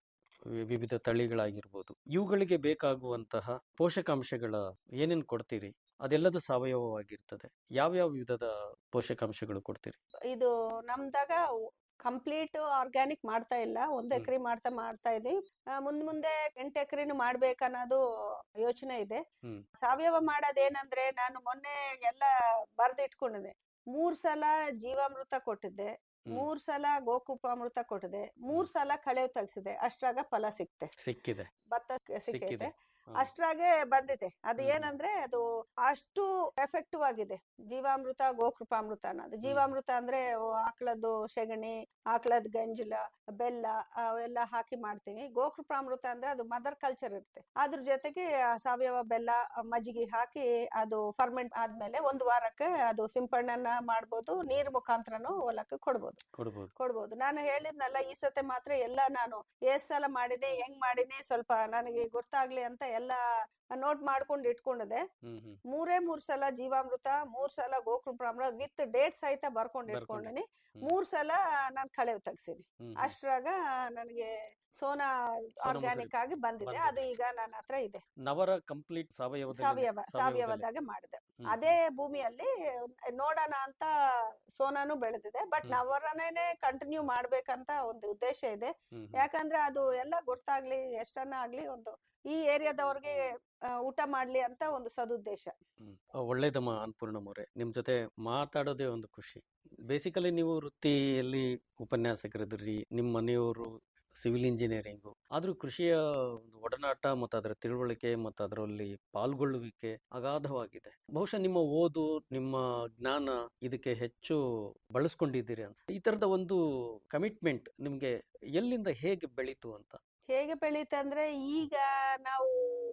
ವಿ- ವಿವಿಧ ತಳಿಗಳಾಗಿರ್ಬೋದು ಇವುಗಳಿಗೆ ಬೇಕಾಗುವಂತಹ ಪೋಷಕಾಂಶಗಳ ಏನೇನ್ ಕೊಡ್ತೀರಿ ಅದೆಲ್ಲದ ಸಾವಯವವಾಗಿರ್ತದೆ ಯಾವ್ಯಾವ ವಿಧದ ಪೋಷಕಾಂಶಗಳು ಕೊಡ್ತೀರಿ ಇದು ನಮ್ದಾಗ ಕಂಪ್ಲೀಟ್ ಆರ್ಗ್ಯಾನಿಕ್ ಮಾಡ್ತಾ ಇಲ್ಲ ಒಂದ್ ಹ್ಮ್. ಎಕರೆ ಮಾಡ್ತಾ ಮಾಡ್ತಾ ಇದೀವಿ ಆ, ಮುಂದ್ ಮುಂದೆ ಎಂಟು ಎಕರೆನು ಮಾಡ್ಬೇಕನ್ನೋದು ಯೋಚನೆ ಇದೆ ಹ್ಮ್. ಸಾವಯವ ಮಾಡೋದೇನಂದ್ರೆ ನಾನು ಮೊನ್ನೆ ಎಲ್ಲ ಬರ್ದಿಟ್ಕೊಂಡಿದ್ದೆ ಮೂರ್ ಸಲ ಜೀವಾಮೃತ ಕೊಟ್ಟಿದ್ದೆ ಹ್ಮ್. ಮೂರ್ ಸಲ ಗೋಕುಪಾಮೃತ ಕೊಟ್ಟಿದೆ ಮೂರ್ ಸಲ ಕಳೆವು ತೆಗ್ಸಿದೆ ಅಷ್ಟ್ರಾಗ ಫಲ ಸಿಕ್ತೆ ಸಿಕ್ಕಿದೆ ಭತ್ತ ಸಿಕ್ಕೈತೆ ಸಿಕ್ಕಿದೆ ಹಾ. ಅಷ್ಟ್ರಾಗೆ ಬಂದಿದೆ ಅದು ಹ್ಮ್. ಏನಂದ್ರೆ ಅದು ಅಷ್ಟು ಎಫೆಕ್ಟಿವ್ ಆಗಿದೆ ಜೀವಾಮೃತ ಗೋಕೃಪಾಮೃತ ಅನ್ನೋದು ಜೀವಾಮೃತ ಅಂದ್ರೆ ಅವು ಆಕಳದ್ದು ಸೆಗಣಿ ಆಕಳದ ಗಂಜಲ ಬೆಲ್ಲ ಅವೆಲ್ಲ ಹಾಕಿ ಮಾಡ್ತೀವಿ ಗೋಕೃಪಾಮೃತ ಅಂದ್ರೆ ಅದು ಮದರ್ ಕಲ್ಚರ್ ಇರುತ್ತೆ ಅದ್ರ ಜೊತೆಗೆ ಆ ಸಾವಯವ ಬೆಲ್ಲ ಆ ಮಜ್ಜಿಗೆ ಹಾಕಿ ಅದು ಫರ್ಮೆಂಟ್ ಆದ್ಮೇಲೆ ಒಂದು ವಾರಕ್ಕೆ ಅದು ಸಿಂಪಡಣೆನ ಮಾಡ್ಬೋದು ನೀರ್ ಮುಖಾಂತರನು ಹೊಲಕ್ಕೆ ಕೊಡ್ಬೋದು ಕೊಡ್ಬೋದು ಕೊಡ್ಬೋದು ನಾನು ಹೇಳಿದ್ನಲ್ಲ ಈ ಸತೆ ಮಾತ್ರ ಎಲ್ಲ ನಾನು ಎಷ್ಟ್ ಸಲ ಮಾಡಿನಿ ಹೆಂಗ್ ಮಾಡಿನಿ ಸ್ವಲ್ಪ ನನಗೆ ಗೊತ್ತಾಗ್ಲಿ ಅಂತ ಎಲ್ಲ ನೋಟ್ ಮಾಡ್ಕೊಂಡು ಇಟ್ಕೊಂಡಿದೆ ಹ್ಮ್ ಹ್ಮ್ ಮೂರೇ ಮೂರ್ ಸಲ ಜೀವಾಮೃತ ಮೂರ್ ಸಲ ಗೋಕೃಪಾಮೃತ ವಿತ್ ಡೇಟ್ ಸಹಿತ ಬರ್ಕೊಂಡು ಇಟ್ಕೊಂಡಿನಿ ಹ್ಮ್. ಮೂರ್ ಸಲ ನಾನ್ ಕಳೆವು ತೆಗ್ಸಿನಿ ಹ್ಮ್ ಹ್ಮ್. ಅಷ್ಟ್ರಾಗ ನನಗೆ ಸೋನಾ ಆರ್ಗ್ಯಾನಿಕ್ ಆಗಿ ಬಂದಿದೆ ಬಂದಿದೆ. ಅದು ಈಗ ನನ್ನ ಹತ್ರ ಇದೆ ನವರ ಕಂಪ್ಲೀಟ್ ಸಾವಯವ ಸಾವಯವ ಸಾವಯವದಾಗೆ ಮಾಡಿದೆ ಅದೇ ಭೂಮಿಯಲ್ಲಿ ನೋಡೋಣ ಅಂತ ಸೋನಾನು ಬೆಳೆದಿದೆ ಬಟ್ ಹ್ಮ್. ನವರನೇನೆ ಕಂಟಿನ್ಯೂ ಮಾಡ್ಬೇಕಂತ ಒಂದು ಉದ್ದೇಶ ಇದೆ ಯಾಕಂದ್ರೆ ಅದು ಎಲ್ಲ ಗೊತ್ತಾಗ್ಲಿ ಎಷ್ಟನ್ನ ಆಗ್ಲಿ ಒಂದು ಈ ಏರಿಯಾದವ್ರಿಗೆ ಆ, ಊಟ ಮಾಡ್ಲಿ ಅಂತ ಒಂದು ಸದುದ್ದೇಶ ಒಳ್ಳೇದಮ್ಮ ಅನ್ನಪೂರ್ಣಮ್ ಅವರೇ ನಿಮ್ ಜೊತೆ ಮಾತಾಡೋದೇ ಒಂದು ಖುಷಿ ಬೇಸಿಕಲಿ ನೀವು ವೃತ್ತಿಯಲ್ಲಿ ಉಪನ್ಯಾಸಕರಿದ್ರಿ ನಿಮ್ಮ ಮನೆಯವರು ಸಿವಿಲ್ ಇಂಜಿನಿಯರಿಂಗು ಆದ್ರೂ ಕೃಷಿಯ ಒಂದು ಒಡನಾಟ ಮತ್ತು ಅದರ ತಿಳುವಳಿಕೆ ಮತ್ತು ಅದರಲ್ಲಿ ಪಾಲ್ಗೊಳ್ಳುವಿಕೆ ಅಗಾಧವಾಗಿದೆ ಬಹುಶಃ ನಿಮ್ಮ ಓದು ನಿಮ್ಮ ಜ್ಞಾನ ಇದಕ್ಕೆ ಹೆಚ್ಚು ಬಳಸ್ಕೊಂಡಿದ್ದೀರಿ ಅಂತ ಈ ತರದ ಒಂದು ಕಮಿಟ್ಮೆಂಟ್ ನಿಮ್ಗೆ ಎಲ್ಲಿಂದ ಹೇಗೆ ಬೆಳೀತು ಅಂತ ಹೇಗೆ ಬೆಳೀತೆ ಅಂದ್ರೆ ಈಗ ನಾವು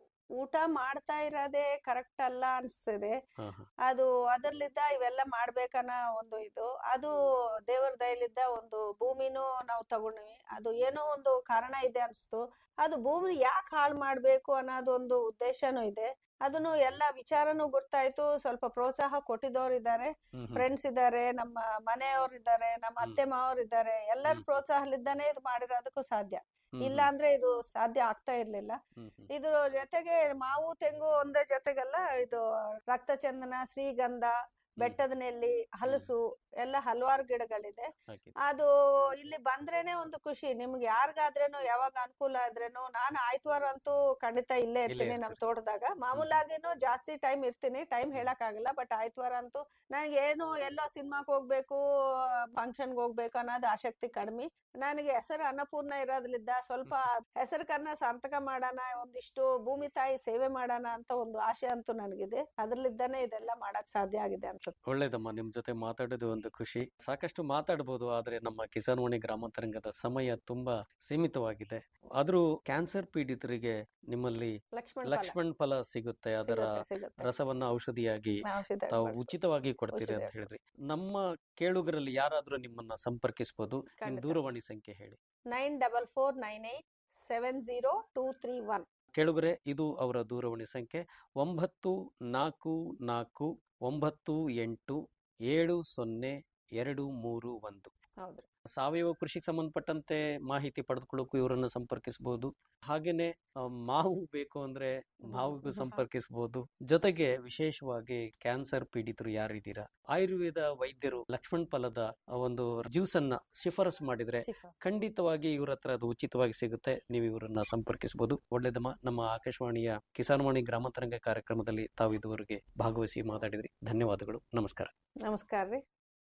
ಊಟ ಮಾಡ್ತಾ ಇರೋದೇ ಕರೆಕ್ಟ್ ಅಲ್ಲ ಅನ್ಸ್ತದೆ ಹಾ ಹಾ ಅದು ಅದರ್ಲಿದ್ದ ಇವೆಲ್ಲ ಮಾಡ್ಬೇಕನ್ನೋ ಒಂದು ಇದು ಅದು ದೇವರ ದಯಲಿದ್ದ ಒಂದು ಭೂಮಿನೂ ನಾವು ತಗೊಂಡ್ವಿ ಅದು ಏನೋ ಒಂದು ಕಾರಣ ಇದೆ ಅನ್ಸ್ತು ಅದು ಭೂಮಿ ಯಾಕೆ ಹಾಳು ಮಾಡ್ಬೇಕು ಅನ್ನೋದೊಂದು ಉದ್ದೇಶನೂ ಇದೆ ಅದನ್ನು ಎಲ್ಲ ವಿಚಾರನೂ ಗೊತ್ತಾಯ್ತು ಸ್ವಲ್ಪ ಪ್ರೋತ್ಸಾಹ ಕೊಟ್ಟಿದ್ದವ್ರು ಇದ್ದಾರೆ ಫ್ರೆಂಡ್ಸ್ ಇದ್ದಾರೆ ನಮ್ಮ ಮನೆಯವ್ರು ಇದ್ದಾರೆ ನಮ್ಮ ಅತ್ತೆ ಮಾವರು ಇದ್ದಾರೆ ಎಲ್ಲರ ಪ್ರೋತ್ಸಾಹಲಿದ್ದಾನೆ ಇದು ಮಾಡಿರೋದಕ್ಕೂ ಸಾಧ್ಯ ಇಲ್ಲ ಅಂದ್ರೆ ಇದು ಸಾಧ್ಯ ಆಗ್ತಾ ಇರ್ಲಿಲ್ಲ ಇದ್ರ ಜೊತೆಗೆ ಮಾವು ತೆಂಗು ಒಂದೇ ಜೊತೆಗೆಲ್ಲ ಇದು ರಕ್ತಚಂದನ ಶ್ರೀಗಂಧ ಬೆಟ್ಟದ ನೆಲ್ಲಿ ಹಲಸು ಎಲ್ಲ ಹಲವಾರು ಗಿಡಗಳಿದೆ ಅದು ಇಲ್ಲಿ ಬಂದ್ರೇನೆ ಒಂದು ಖುಷಿ ನಿಮ್ಗೆ ಯಾರಿಗಾದ್ರೇನು ಯಾವಾಗ ಅನುಕೂಲ ಆದ್ರೇನು ನಾನು ಆಯ್ತವಾರ ಅಂತೂ ಖಂಡಿತ ಇಲ್ಲೇ ಇರ್ತೀನಿ ನಮ್ ತೋಟದಾಗ ಮಾಮೂಲಾಗಿನೂ ಜಾಸ್ತಿ ಟೈಮ್ ಇರ್ತೀನಿ ಟೈಮ್ ಹೇಳಕ್ ಆಗಲ್ಲ ಬಟ್ ಆಯ್ತವಾರ ಅಂತೂ ನನಗೆ ಏನು ಎಲ್ಲೋ ಸಿನಿಮಾಕ್ ಹೋಗ್ಬೇಕು ಫಂಕ್ಷನ್ಗೆ ಹೋಗ್ಬೇಕು ಅನ್ನೋದು ಆಸಕ್ತಿ ಕಡಿಮೆ ನನಗೆ ಹೆಸರು ಅನ್ನಪೂರ್ಣ ಇರೋದ್ರಿಂದ ಸ್ವಲ್ಪ ಹೆಸರುಕನ್ನ ಸಾರ್ಥಕ ಮಾಡೋಣ ಒಂದಿಷ್ಟು ಭೂಮಿ ತಾಯಿ ಸೇವೆ ಮಾಡೋಣ ಅಂತ ಒಂದು ಆಸೆ ಅಂತೂ ನನಗಿದೆ ಅದ್ರಲ್ಲಿದ್ದಾನೆ ಇದೆಲ್ಲ ಮಾಡಕ್ ಸಾಧ್ಯ ಆಗಿದೆ ಅನ್ಸುತ್ತೆ ಒಳ್ಳೇದಮ್ಮ ನಿಮ್ ಜೊತೆ ಮಾತಾಡೋದು ಒಂದು ಖುಷಿ ಸಾಕಷ್ಟು ಮಾತಾಡ್ಬೋದು ಆದ್ರೆ ನಮ್ಮ ಕಿಸಾನ್ ವಾಣಿ ಗ್ರಾಮಾಂತರಂಗದ ಸಮಯ ತುಂಬಾ ಸೀಮಿತವಾಗಿದೆ ಆದ್ರೂ ಕ್ಯಾನ್ಸರ್ ಪೀಡಿತರಿಗೆ ನಿಮ್ಮಲ್ಲಿ ಲಕ್ಷ್ಮಣ ಲಕ್ಷ್ಮಣ್ ಫಲ ಸಿಗುತ್ತೆ ಅದರ ಸಿಗುತ್ತೆ, ಸಿಗುತ್ತೆ. ರಸವನ್ನ ಔಷಧಿಯಾಗಿ ಔಷಧಿ ತಾವು ಬಳಸ್ಬೋದು. ಉಚಿತವಾಗಿ ಕೊಡ್ತೀರಿ ಅಂತ ಔಷಧಿಯಾಗಿ. ಹೇಳಿದ್ರಿ ನಮ್ಮ ಕೇಳುಗರಲ್ಲಿ ಯಾರಾದ್ರೂ ನಿಮ್ಮನ್ನ ಸಂಪರ್ಕಿಸಬಹುದು ನಿಮ್ ಖಂಡಿತ. ದೂರವಾಣಿ ಸಂಖ್ಯೆ ಹೇಳಿ nine double four nine eight seven zero two three one ಕೇಳುಗರೆ ಇದು ಅವರ ದೂರವಾಣಿ ಸಂಖ್ಯೆ ಒಂಬತ್ತು ನಾಲ್ಕು ನಾಲ್ಕು ಒಂಬತ್ತು ಎಂಟು ಏಳು ಸೊನ್ನೆ ಎರಡು ಮೂರು ಒಂದು ಹೌದು ಸಾವಯವ ಕೃಷಿಗೆ ಸಂಬಂಧಪಟ್ಟಂತೆ ಮಾಹಿತಿ ಪಡೆದುಕೊಳ್ಳೋಕು ಇವರನ್ನು ಸಂಪರ್ಕಿಸಬಹುದು ಹಾಗೇನೆ ಆ, ಮಾವು ಬೇಕು ಅಂದ್ರೆ ಮಾವಿಗೂ ಸಂಪರ್ಕಿಸಬಹುದು ಜೊತೆಗೆ ವಿಶೇಷವಾಗಿ ಕ್ಯಾನ್ಸರ್ ಪೀಡಿತರು ಯಾರಿದ್ದೀರಾ ಆಯುರ್ವೇದ ವೈದ್ಯರು ಲಕ್ಷ್ಮಣ್ ಫಲದ ಆ ಒಂದು ಜ್ಯೂಸ್ ಅನ್ನ ಶಿಫಾರಸು ಮಾಡಿದ್ರೆ ಖಂಡಿತವಾಗಿ ಇವ್ರ ಹತ್ರ ಅದು ಉಚಿತವಾಗಿ ಸಿಗುತ್ತೆ ನೀವು ಇವರನ್ನ ಸಂಪರ್ಕಿಸಬಹುದು ಒಳ್ಳೇದಮ್ಮ ನಮ್ಮ ಆಕಾಶವಾಣಿಯ ಕಿಸಾನ್ ವಾಣಿ ಗ್ರಾಮಾಂತರಂಗ ಕಾರ್ಯಕ್ರಮದಲ್ಲಿ ತಾವು ಇದುವರೆಗೆ ಭಾಗವಹಿಸಿ ಮಾತಾಡಿದ್ರಿ ಧನ್ಯವಾದಗಳು ನಮಸ್ಕಾರ ನಮಸ್ಕಾರ ರೀ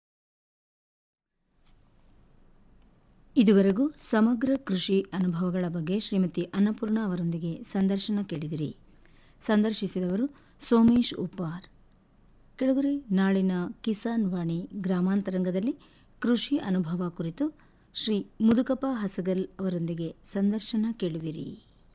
ಇದುವರೆಗೂ ಸಮಗ್ರ ಕೃಷಿ ಅನುಭವಗಳ ಬಗ್ಗೆ ಶ್ರೀಮತಿ ಅನ್ನಪೂರ್ಣ ಅವರೊಂದಿಗೆ ಸಂದರ್ಶನ ಕೇಳಿದಿರಿ ಸಂದರ್ಶಿಸಿದವರು ಸೋಮೇಶ್ ಉಪ್ಪಾರ್ ಕೆಳಗರೆ ನಾಳಿನ ಕಿಸಾನ್ ವಾಣಿ ಗ್ರಾಮಾಂತರಂಗದಲ್ಲಿ ಕೃಷಿ ಅನುಭವ ಕುರಿತು ಶ್ರೀ ಮುದುಕಪ್ಪ ಹಸಗಲ್ ಅವರೊಂದಿಗೆ ಸಂದರ್ಶನ ಕೇಳುವಿರಿ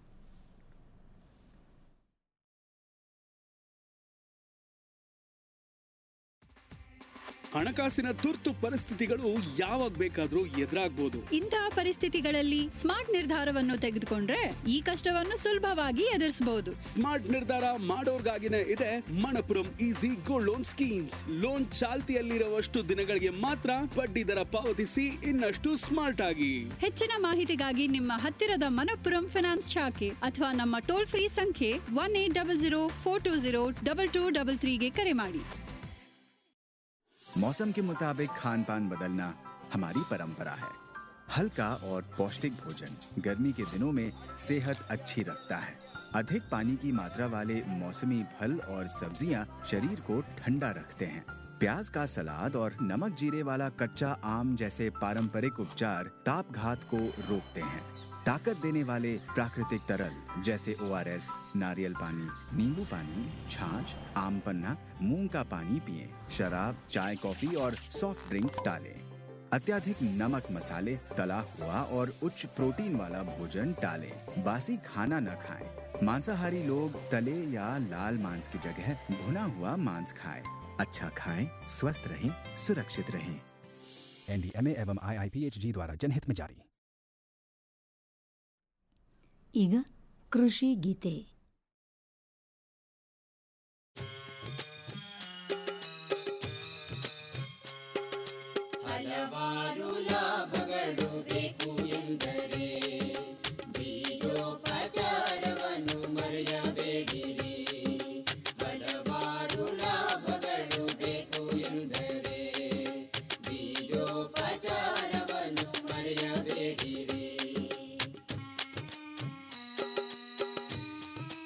ಹಣಕಾಸಿನ ತುರ್ತು ಪರಿಸ್ಥಿತಿಗಳು ಯಾವಾಗ ಬೇಕಾದ್ರೂ ಎದುರಾಗ್ಬೋದು ಇಂತಹ ಪರಿಸ್ಥಿತಿಗಳಲ್ಲಿ ಸ್ಮಾರ್ಟ್ ನಿರ್ಧಾರವನ್ನು ತೆಗೆದುಕೊಂಡ್ರೆ ಈ ಕಷ್ಟವನ್ನು ಸುಲಭವಾಗಿ ಎದುರಿಸಬಹುದು ಸ್ಮಾರ್ಟ್ ನಿರ್ಧಾರ ಮಾಡೋರ್ಗಾಗಿನೇ ಇದೆ Manappuram easy gold loan schemes loan ಚಾಲ್ತಿಯಲ್ಲಿರುವಷ್ಟು ದಿನಗಳಿಗೆ ಮಾತ್ರ ಬಡ್ಡಿ ದರ ಪಾವತಿಸಿ ಇನ್ನಷ್ಟು ಸ್ಮಾರ್ಟ್ ಆಗಿ ಹೆಚ್ಚಿನ ಮಾಹಿತಿಗಾಗಿ ನಿಮ್ಮ ಹತ್ತಿರದ ಮನಪ್ಪುರಂ ಫಿನಾನ್ಸ್ ಶಾಖೆ ಅಥವಾ ನಮ್ಮ ಟೋಲ್ ಫ್ರೀ ಸಂಖ್ಯೆ one eight double zero four two zero double two double ತ್ರೀಗೆ ಕರೆ ಮಾಡಿ मौसम के मुताबिक खान पान बदलना हमारी परंपरा है हल्का और पौष्टिक भोजन गर्मी के दिनों में सेहत अच्छी रखता है अधिक पानी की मात्रा वाले मौसमी फल और सब्जियां शरीर को ठंडा रखते हैं प्याज का सलाद और नमक जीरे वाला कच्चा आम जैसे पारंपरिक उपचार ताप घात को रोकते हैं ताकत देने वाले प्राकृतिक तरल जैसे ओ नारियल पानी नींबू पानी छाछ आम पन्ना मूंग का पानी पिए शराब चाय कॉफी और सॉफ्ट ड्रिंक टालें अत्याधिक नमक मसाले तला हुआ और उच्च प्रोटीन वाला भोजन टालें बासी खाना न खाएं मांसाहारी लोग तले या लाल मांस की जगह भुना हुआ मांस खाएं अच्छा खाएं स्वस्थ रहें सुरक्षित रहें एनडीएमए एवं आईआईपीएचजी द्वारा जनहित में जारी ಈಗ ಕೃಷಿ ಗೀತೆ ಹಲವಾರು ಲಾಭಗಳು ಬೇಕು ಎಂದರೆ ಬೀಜೋಪಚಾರವನ್ನು ಮರೆಯಬೇಡಿರಿ ಹಲವಾರು ಲಾಭಗಳು ಬೇಕು ಎಂದರೆ ಬೀಜೋಪಚಾರವನ್ನು ಮರೆಯಬೇಡಿರಿ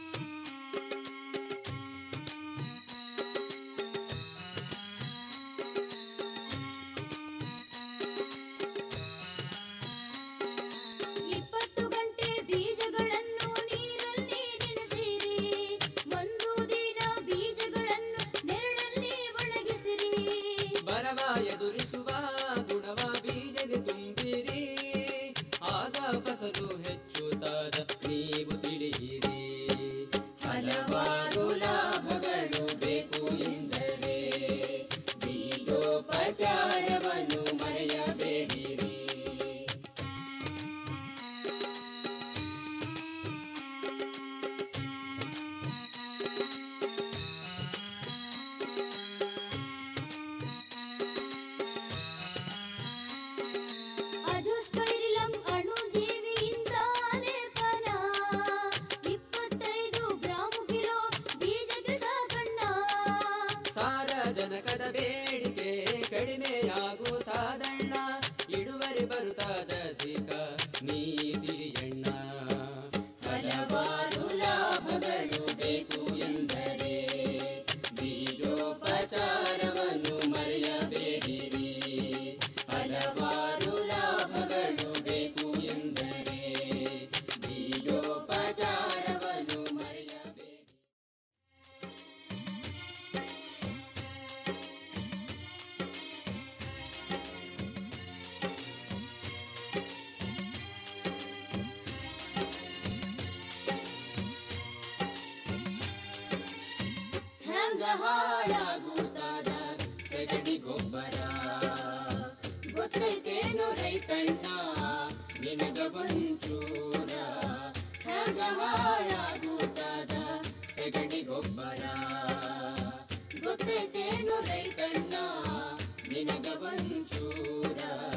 ಹಂಗ ಹಾಳಾಗುತ್ತಾದ ಸಗಣಿ ಗೊಬ್ಬರ ಗೊತ್ತೈತೇನು ರೈತಣ್ಣ ನಿನಗ ಒಂಚೂರ ಹಂಗ ಹಾಳಾಗುತ್ತಾದ ಸಗಣಿ ಗೊಬ್ಬರ ಗೊತ್ತೈತೇನು ರೈತಣ್ಣ ನಿನಗ ಒಂಚೂರ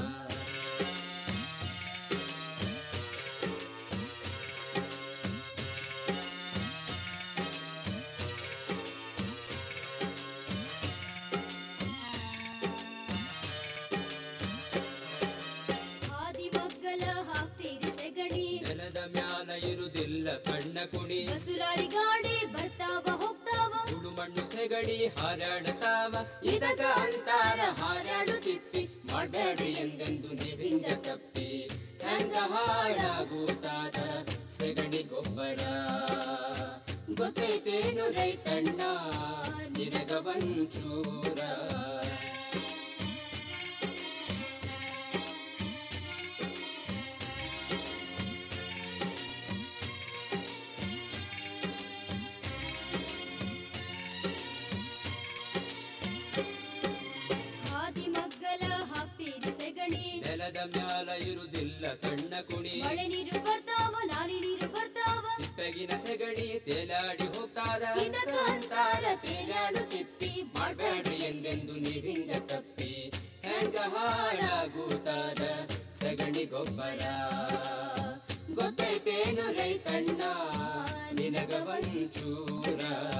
ಹಾದಿ ಮಗ್ಗಲ ಹಾಕ್ತೀರಿ ಸೆಗಣಿ ನೆಲದ ಮ್ಯಾಲ ಇರುದಿಲ್ಲ ಸಣ್ಣ ಕುಣಿ ಬಸುಲಾರಿ ಗಾಡಿ ಬರ್ತಾವ ಹೋಗ್ತಾವ ಸುಡು ಮಣ್ಣು ಸೆಗಣಿ ಹಾರಾಡತಾವ ಇದಕ ಅಂತಾರ ಹಾರಾಡು ತಿಪ್ಪಿ ಮಾಡಬೇಡ್ರಿ ಎಂದೆಂದು ನೀವಿಂದ ತಪ್ಪಿ ಹೆಂಗ ಹಾಳಾಗುತ್ತಾದ ಸಗಣಿ ಗೊಬ್ಬರ ಗೊತ್ತೈತೇನು ರೈತಣ್ಣ ನಿನಗ ಒಂಚೂರ ಹಾದಿ ಮಗ್ಗಲ ಹಾಕ್ತೀರಿ ಸೆಗಣಿ ನೆಲದ ಮ್ಯಾಲ ಇರುದಿಲ್ಲ ಸಣ್ಣ ಕುಣಿ ಮಳೆ ನೀರು ಬರ್ತಾವ ನಾರಿ ನೀರು ಬರ್ತಾವ ಬೆಗಿನ ಸೆಗಣಿ ತೇಲಾಡಿ ಹೋಗ್ತಾದ ಇದಕ ಅಂತಾರ ತೇಲಾಡು ತಿಪ್ಪಿ ಮಾಡಬೇಡ್ರಿ ಎಂದೆಂದು ನೀವಿಂದ ತಪ್ಪಿ ಹೆಂಗ ಹಾಳಾಗುತ್ತಾದ ಸಗಣಿ ಗೊಬ್ಬರ ಗೊತ್ತೈತೇನು ರೈತಣ್ಣ ನಿನಗ ಒಂಚೂರ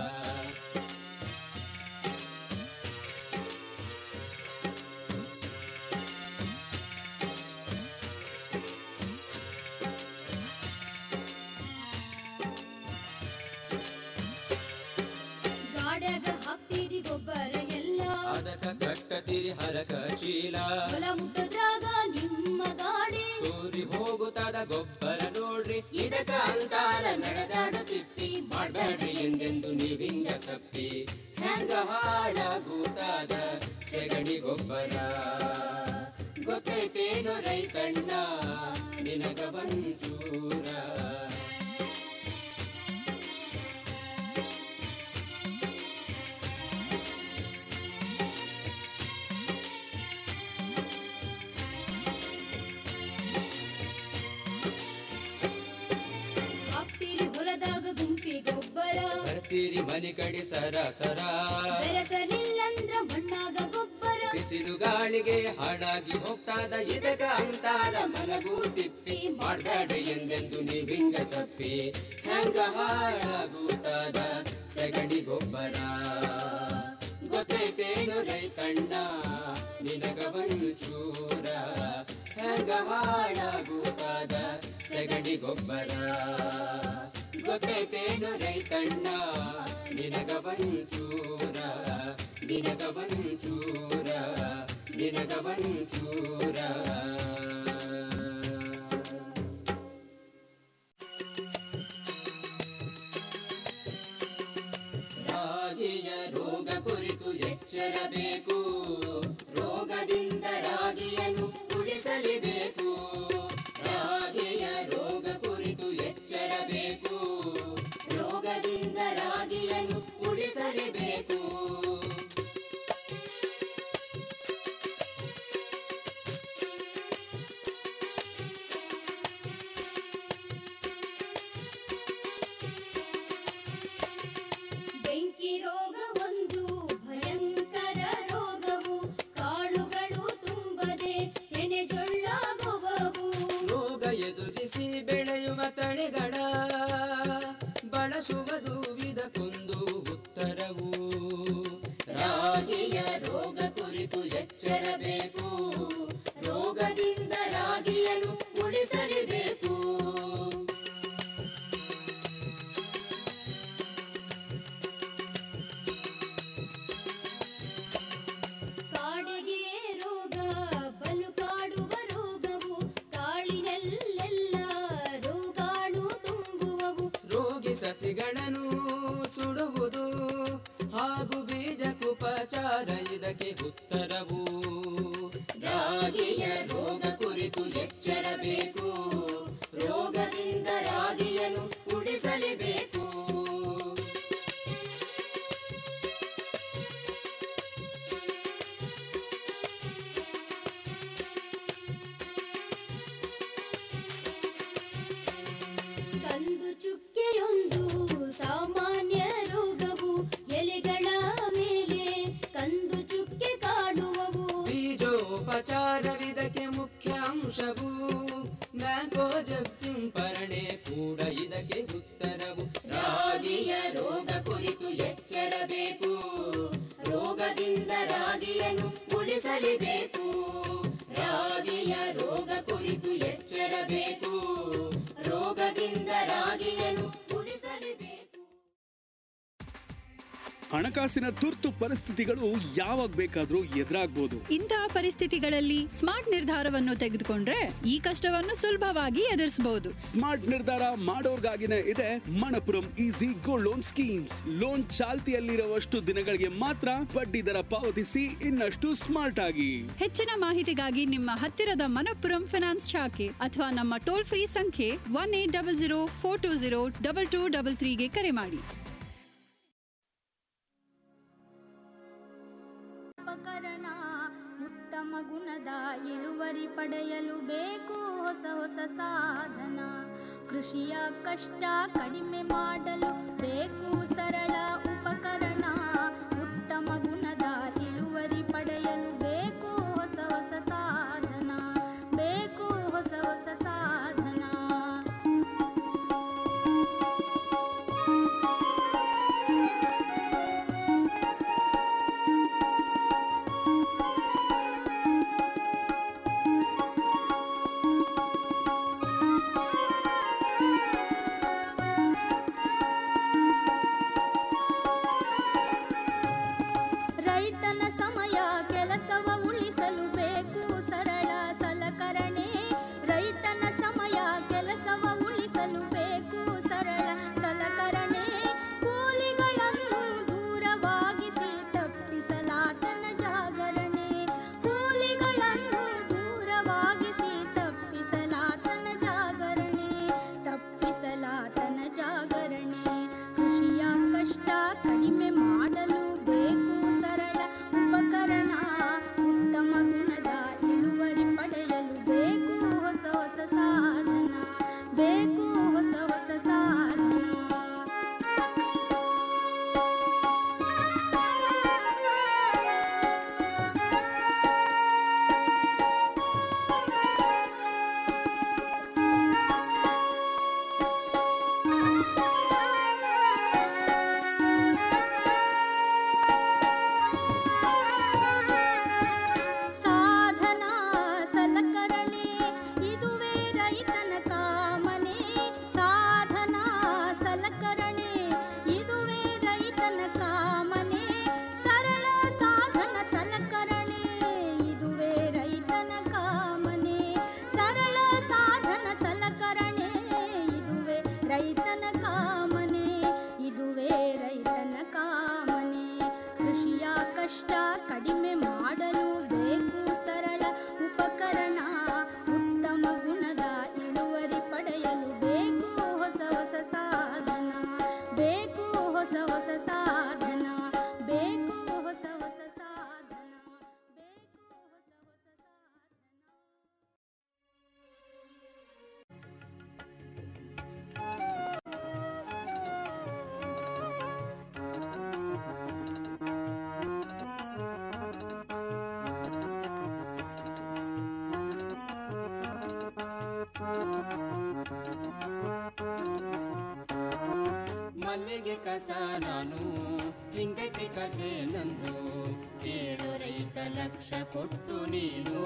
ಗಾಡ್ಯಾಗ ಹಾಕ್ತೀರಿ ಗೊಬ್ಬರ ಎಲ್ಲ ಅದಕ್ಕ ಕಟ್ಟತಿರಿ ಹರಕ ಚೀಲ ಹೊಲ ಮುಟ್ಟದ್ರಾಗ ನಿಮ್ಮ ಗಾಡಿ ಸೂರಿ ಹೋಗುತ್ತಾದ ಗೊಬ್ಬರ ನೋಡ್ರಿ ಇದಕ ಅಂತಾರ ನಡೆದಾಡು ತಿಪ್ಪಿ ಮಾಡಬೇಡ್ರಿ ಎಂದೆಂದು ನೀವಿಂದ ತಪ್ಪಿ ಹೆಂಗ ಹಾಳಾಗುತ್ತಾದ ಸೆಗಣಿ ಗೊಬ್ಬರ ಗೊತ್ತೈತೇನು ರೈತಣ್ಣ ನಿನಗ ಒಂಚೂರ ಹಾಕ್ತೀರಿ ಹೊಲದಾಗ ಗುಂಪಿ ಗೊಬ್ಬರ ಬರ್ತೀರಿ ಮನೆ ಕಡೆ ಸರ ಸರ ಬೆರಸಲಿಲ್ಲಂದ್ರ ಮಣ್ಣಾಗ ಗೊಬ್ಬರ ಬಿಸಿಲು ಗಾಳಿಗೆ ಹಾಳಾಗಿ ಹೋಗ್ತಾದ ಇದಕ್ಕ ಅಂತಾರ ಮಲಗು ತಿಪ್ಪಿ ಮಾಡಬೇಡ್ರಿ ಎಂದೆಂದು ನೀವಿಂದ ತಪ್ಪಿ ಹೆಂಗ ಹಾಳಾಗುತ್ತಾದ ಸಗಣಿ ಗೊಬ್ಬರ ಗೊತ್ತೈತೇನು ರೈತಣ್ಣ ನಿನಗ ಒಂಚೂರ ಹೆಂಗ ಹಾಳಾಗುತ್ತಾದ ಸಗಣಿ ಗೊಬ್ಬರ ಗೊತ್ತೈತೇನು ರೈತಣ್ಣ ನಿನಗ ಒಂಚೂರ ನಿನಗ ಒಂಚೂರ ನಿನಗ ಒಂಚೂರ ರಾಗಿಯ ರೋಗ ಕುರಿತು ಎಚ್ಚರಬೇಕು ರೋಗದಿಂದ ರಾಗಿಯನ್ನು ಉಳಿಸಲೇಬೇಕು ರಾಗಿಯ ರೋಗ ಕುರಿತು ಎಚ್ಚರಬೇಕು ರೋಗದಿಂದ ರಾಗಿಯನ್ನು ಉಳಿಸಲೇಬೇಕು ಬೆಂಕಿ ರೋಗ ಒಂದು ಭಯಂಕರ ರೋಗವು ಕಾಳುಗಳು ತುಂಬದೆ ತೆನೆ ಜೊಳ್ಳಾಗುವವು ರೋಗ ಎದುರಿಸಿ ಬೆಳೆಯುವ ತಳಿಗಳ ಬಳಸುವುದು ಇದಕ್ಕೊಂದು ಉತ್ತರವು ರಾಗಿಯ ರೋಗ ಕುರಿತು ಎಚ್ಚರಬೇಕು ರೋಗದಿಂದ ರಾಗಿಯನ್ನು ಉಳಿಸಲೇಬೇಕು ಕಾಡಿಗೆ ರೋಗ ಬಲು ಕಾಡುವ ರೋಗವು ಕಾಳಿನಲ್ಲೆಲ್ಲ ರೋಗಾಣು ತುಂಬುವವು ರೋಗಿ ಸಸಿಗಳನ್ನು ಸುಡುವುದು ಹಾಗೂ ಬೀಜಕ್ಕುಪಚಾರ ಇದಕ್ಕೆ ಉತ್ತರವು ರಾಗಿಯ ರೋಗ ಕುರಿತು ಎಚ್ಚರಬೇಕು ರೋಗದಿಂದ ರಾಗಿಯನ್ನು ಉಳಿಸಲೇಬೇಕು ಎಚ್ಚರಬೇಕು ರೋಗದಿಂದ ರಾಗಿಯನ್ನು ಉಳಿಸಲೇಬೇಕು ರಾಗಿಯ ರೋಗ ಕುರಿತು ಎಚ್ಚರಬೇಕು ರೋಗದಿಂದ ರಾಗಿಯನ್ನು ಉಳಿಸಲೇಬೇಕು ಹಣಕಾಸಿನ ತುರ್ತು ಪರಿಸ್ಥಿತಿಗಳು ಯಾವಾಗ ಬೇಕಾದ್ರೂ ಎದುರಾಗ್ಬೋದು ಇಂತಹ ಪರಿಸ್ಥಿತಿಗಳಲ್ಲಿ ಸ್ಮಾರ್ಟ್ ನಿರ್ಧಾರವನ್ನು ತೆಗೆದುಕೊಂಡ್ರೆ ಈ ಕಷ್ಟವನ್ನು ಸುಲಭವಾಗಿ ಎದುರಿಸಬಹುದು ಸ್ಮಾರ್ಟ್ ನಿರ್ಧಾರ ಮಾಡೋರ್ಗಾಗಿನೇ ಇದೆ Manappuram easy gold loan schemes loan ಚಾಲ್ತಿಯಲ್ಲಿರುವಷ್ಟು ದಿನಗಳಿಗೆ ಮಾತ್ರ ಬಡ್ಡಿ ದರ ಪಾವತಿಸಿ ಇನ್ನಷ್ಟು ಸ್ಮಾರ್ಟ್ ಆಗಿ ಹೆಚ್ಚಿನ ಮಾಹಿತಿಗಾಗಿ ನಿಮ್ಮ ಹತ್ತಿರದ ಮನಪ್ಪುರಂ ಫಿನಾನ್ಸ್ ಶಾಖೆ ಅಥವಾ ನಮ್ಮ ಟೋಲ್ ಫ್ರೀ ಸಂಖ್ಯೆ one eight double zero four two zero double two double ತ್ರೀಗೆ ಕರೆ ಮಾಡಿ ಉಪಕರಣ ಉತ್ತಮ ಗುಣದ ಇಳುವರಿ ಪಡೆಯಲು ಬೇಕು ಹೊಸ ಹೊಸ ಸಾಧನ ಕೃಷಿಯ ಕಷ್ಟ ಕಡಿಮೆ ಮಾಡಲು ಬೇಕು ಸರಳ ಉಪಕರಣ ಉತ್ತಮ ಗುಣದ ಇಳುವರಿ ಪಡೆಯಲು ಬೇಕು ಹೊಸ ಹೊಸ ಸಾಧನ ಬೇಕು ಹೊಸ ಹೊಸ ಸಾಧನ ರೈತನ ಸಮಯ ಕೆಲಸವ ಉಳಿಸಲು ಬೇಕು ಸರಳ ಸಲಕರಣೆ ರೈತನ ಸಮಯ ಕೆಲಸವ ಉಳಿಸಲು ಬೇಕು ಸರಳ ಸಲಕರಣೆ ಕೂಲಿಗಳನ್ನು ದೂರವಾಗಿಸಿ ತಪ್ಪಿಸಲಾತನ ಜಾಗರಣೆ ಕೂಲಿಗಳನ್ನು ದೂರವಾಗಿಸಿ ತಪ್ಪಿಸಲಾತನ ಜಾಗರಣೆ ತಪ್ಪಿಸಲಾತನ ಜಾಗರಣೆ ಕೃಷಿಯ ಕಷ್ಟ ಕಡಿಮೆ ಮಾಡಲು ಬೇಕು ಸರಳ ಉಪಕರಣ ಉತ್ತಮ ಗುಣದ ಇಳುವರಿ ಪಡೆಯಲು ಬೇಕು ಹೊಸ ಹೊಸ ಸಾಧನ ಬೇಕು ಹೊಸ ಹೊಸ ಸಾಧನ ಸಾಧನ ಸಲಕರಣೆ ಇದುವೇ ರೈತನ ಕಾಮನೆ ಸಾಧನ ಸಲಕರಣೆ ಇದುವೇ ರೈತನ ಕಾಮನೆ ಸರಳ ಸಾಧನ ಸಲಕರಣೆ ಇದುವೇ ರೈತನ ಕಾಮನೆ ಸರಳ ಸಾಧನ ಸಲಕರಣೆ ಇದುವೇ ರೈತನ ಕಾಮನೆ ಇದುವೇ ರೈತನ ಕಾಮನೆ ಕೃಷಿಯ ಕಷ್ಟ ಕಡಿಮೆ ಮಾಡಲು ಬೇಕು ಸರಳ ಉಪಕರಣ ಉತ್ತಮ ಗುಣದ ಇಳುವರಿ ಪಡೆಯಲು ಬೇಕು ಹೊಸ ಹೊಸ ಸಾಧನ ಬೇಕು ಹೊಸ ಹೊಸ ಸಾಧನ ಬೇಕು ಹೊಸ ಹೊಸ ಸಾಧನ ಬೇಕು ಹೊಸ ಹೊಸ ಸಾಧನ ಮಲ್ಲಿಗೆ ಕಸ ನಾನು ಲಿಂಗಕ್ಕೆ ಕಥೆ ನಂದು ಏಳು ರೈತ ಲಕ್ಷ ಕೊಟ್ಟು ನೀನು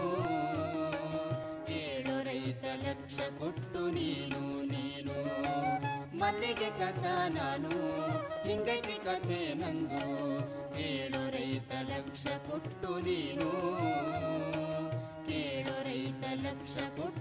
ಏಳು ರೈತ ಲಕ್ಷ ಕೊಟ್ಟು ನೀನು ನೀನು ಮಲ್ಲಿಗೆ ಕಸ ನಾನು ಲಿಂಗಕ್ಕೆ ಕಥೆ ನಂದು ಏಳು ರೈತ ಲಕ್ಷ ಕೊಟ್ಟು ನೀನು ಏಳು ರೈತ ಲಕ್ಷ ಕೊಟ್ಟು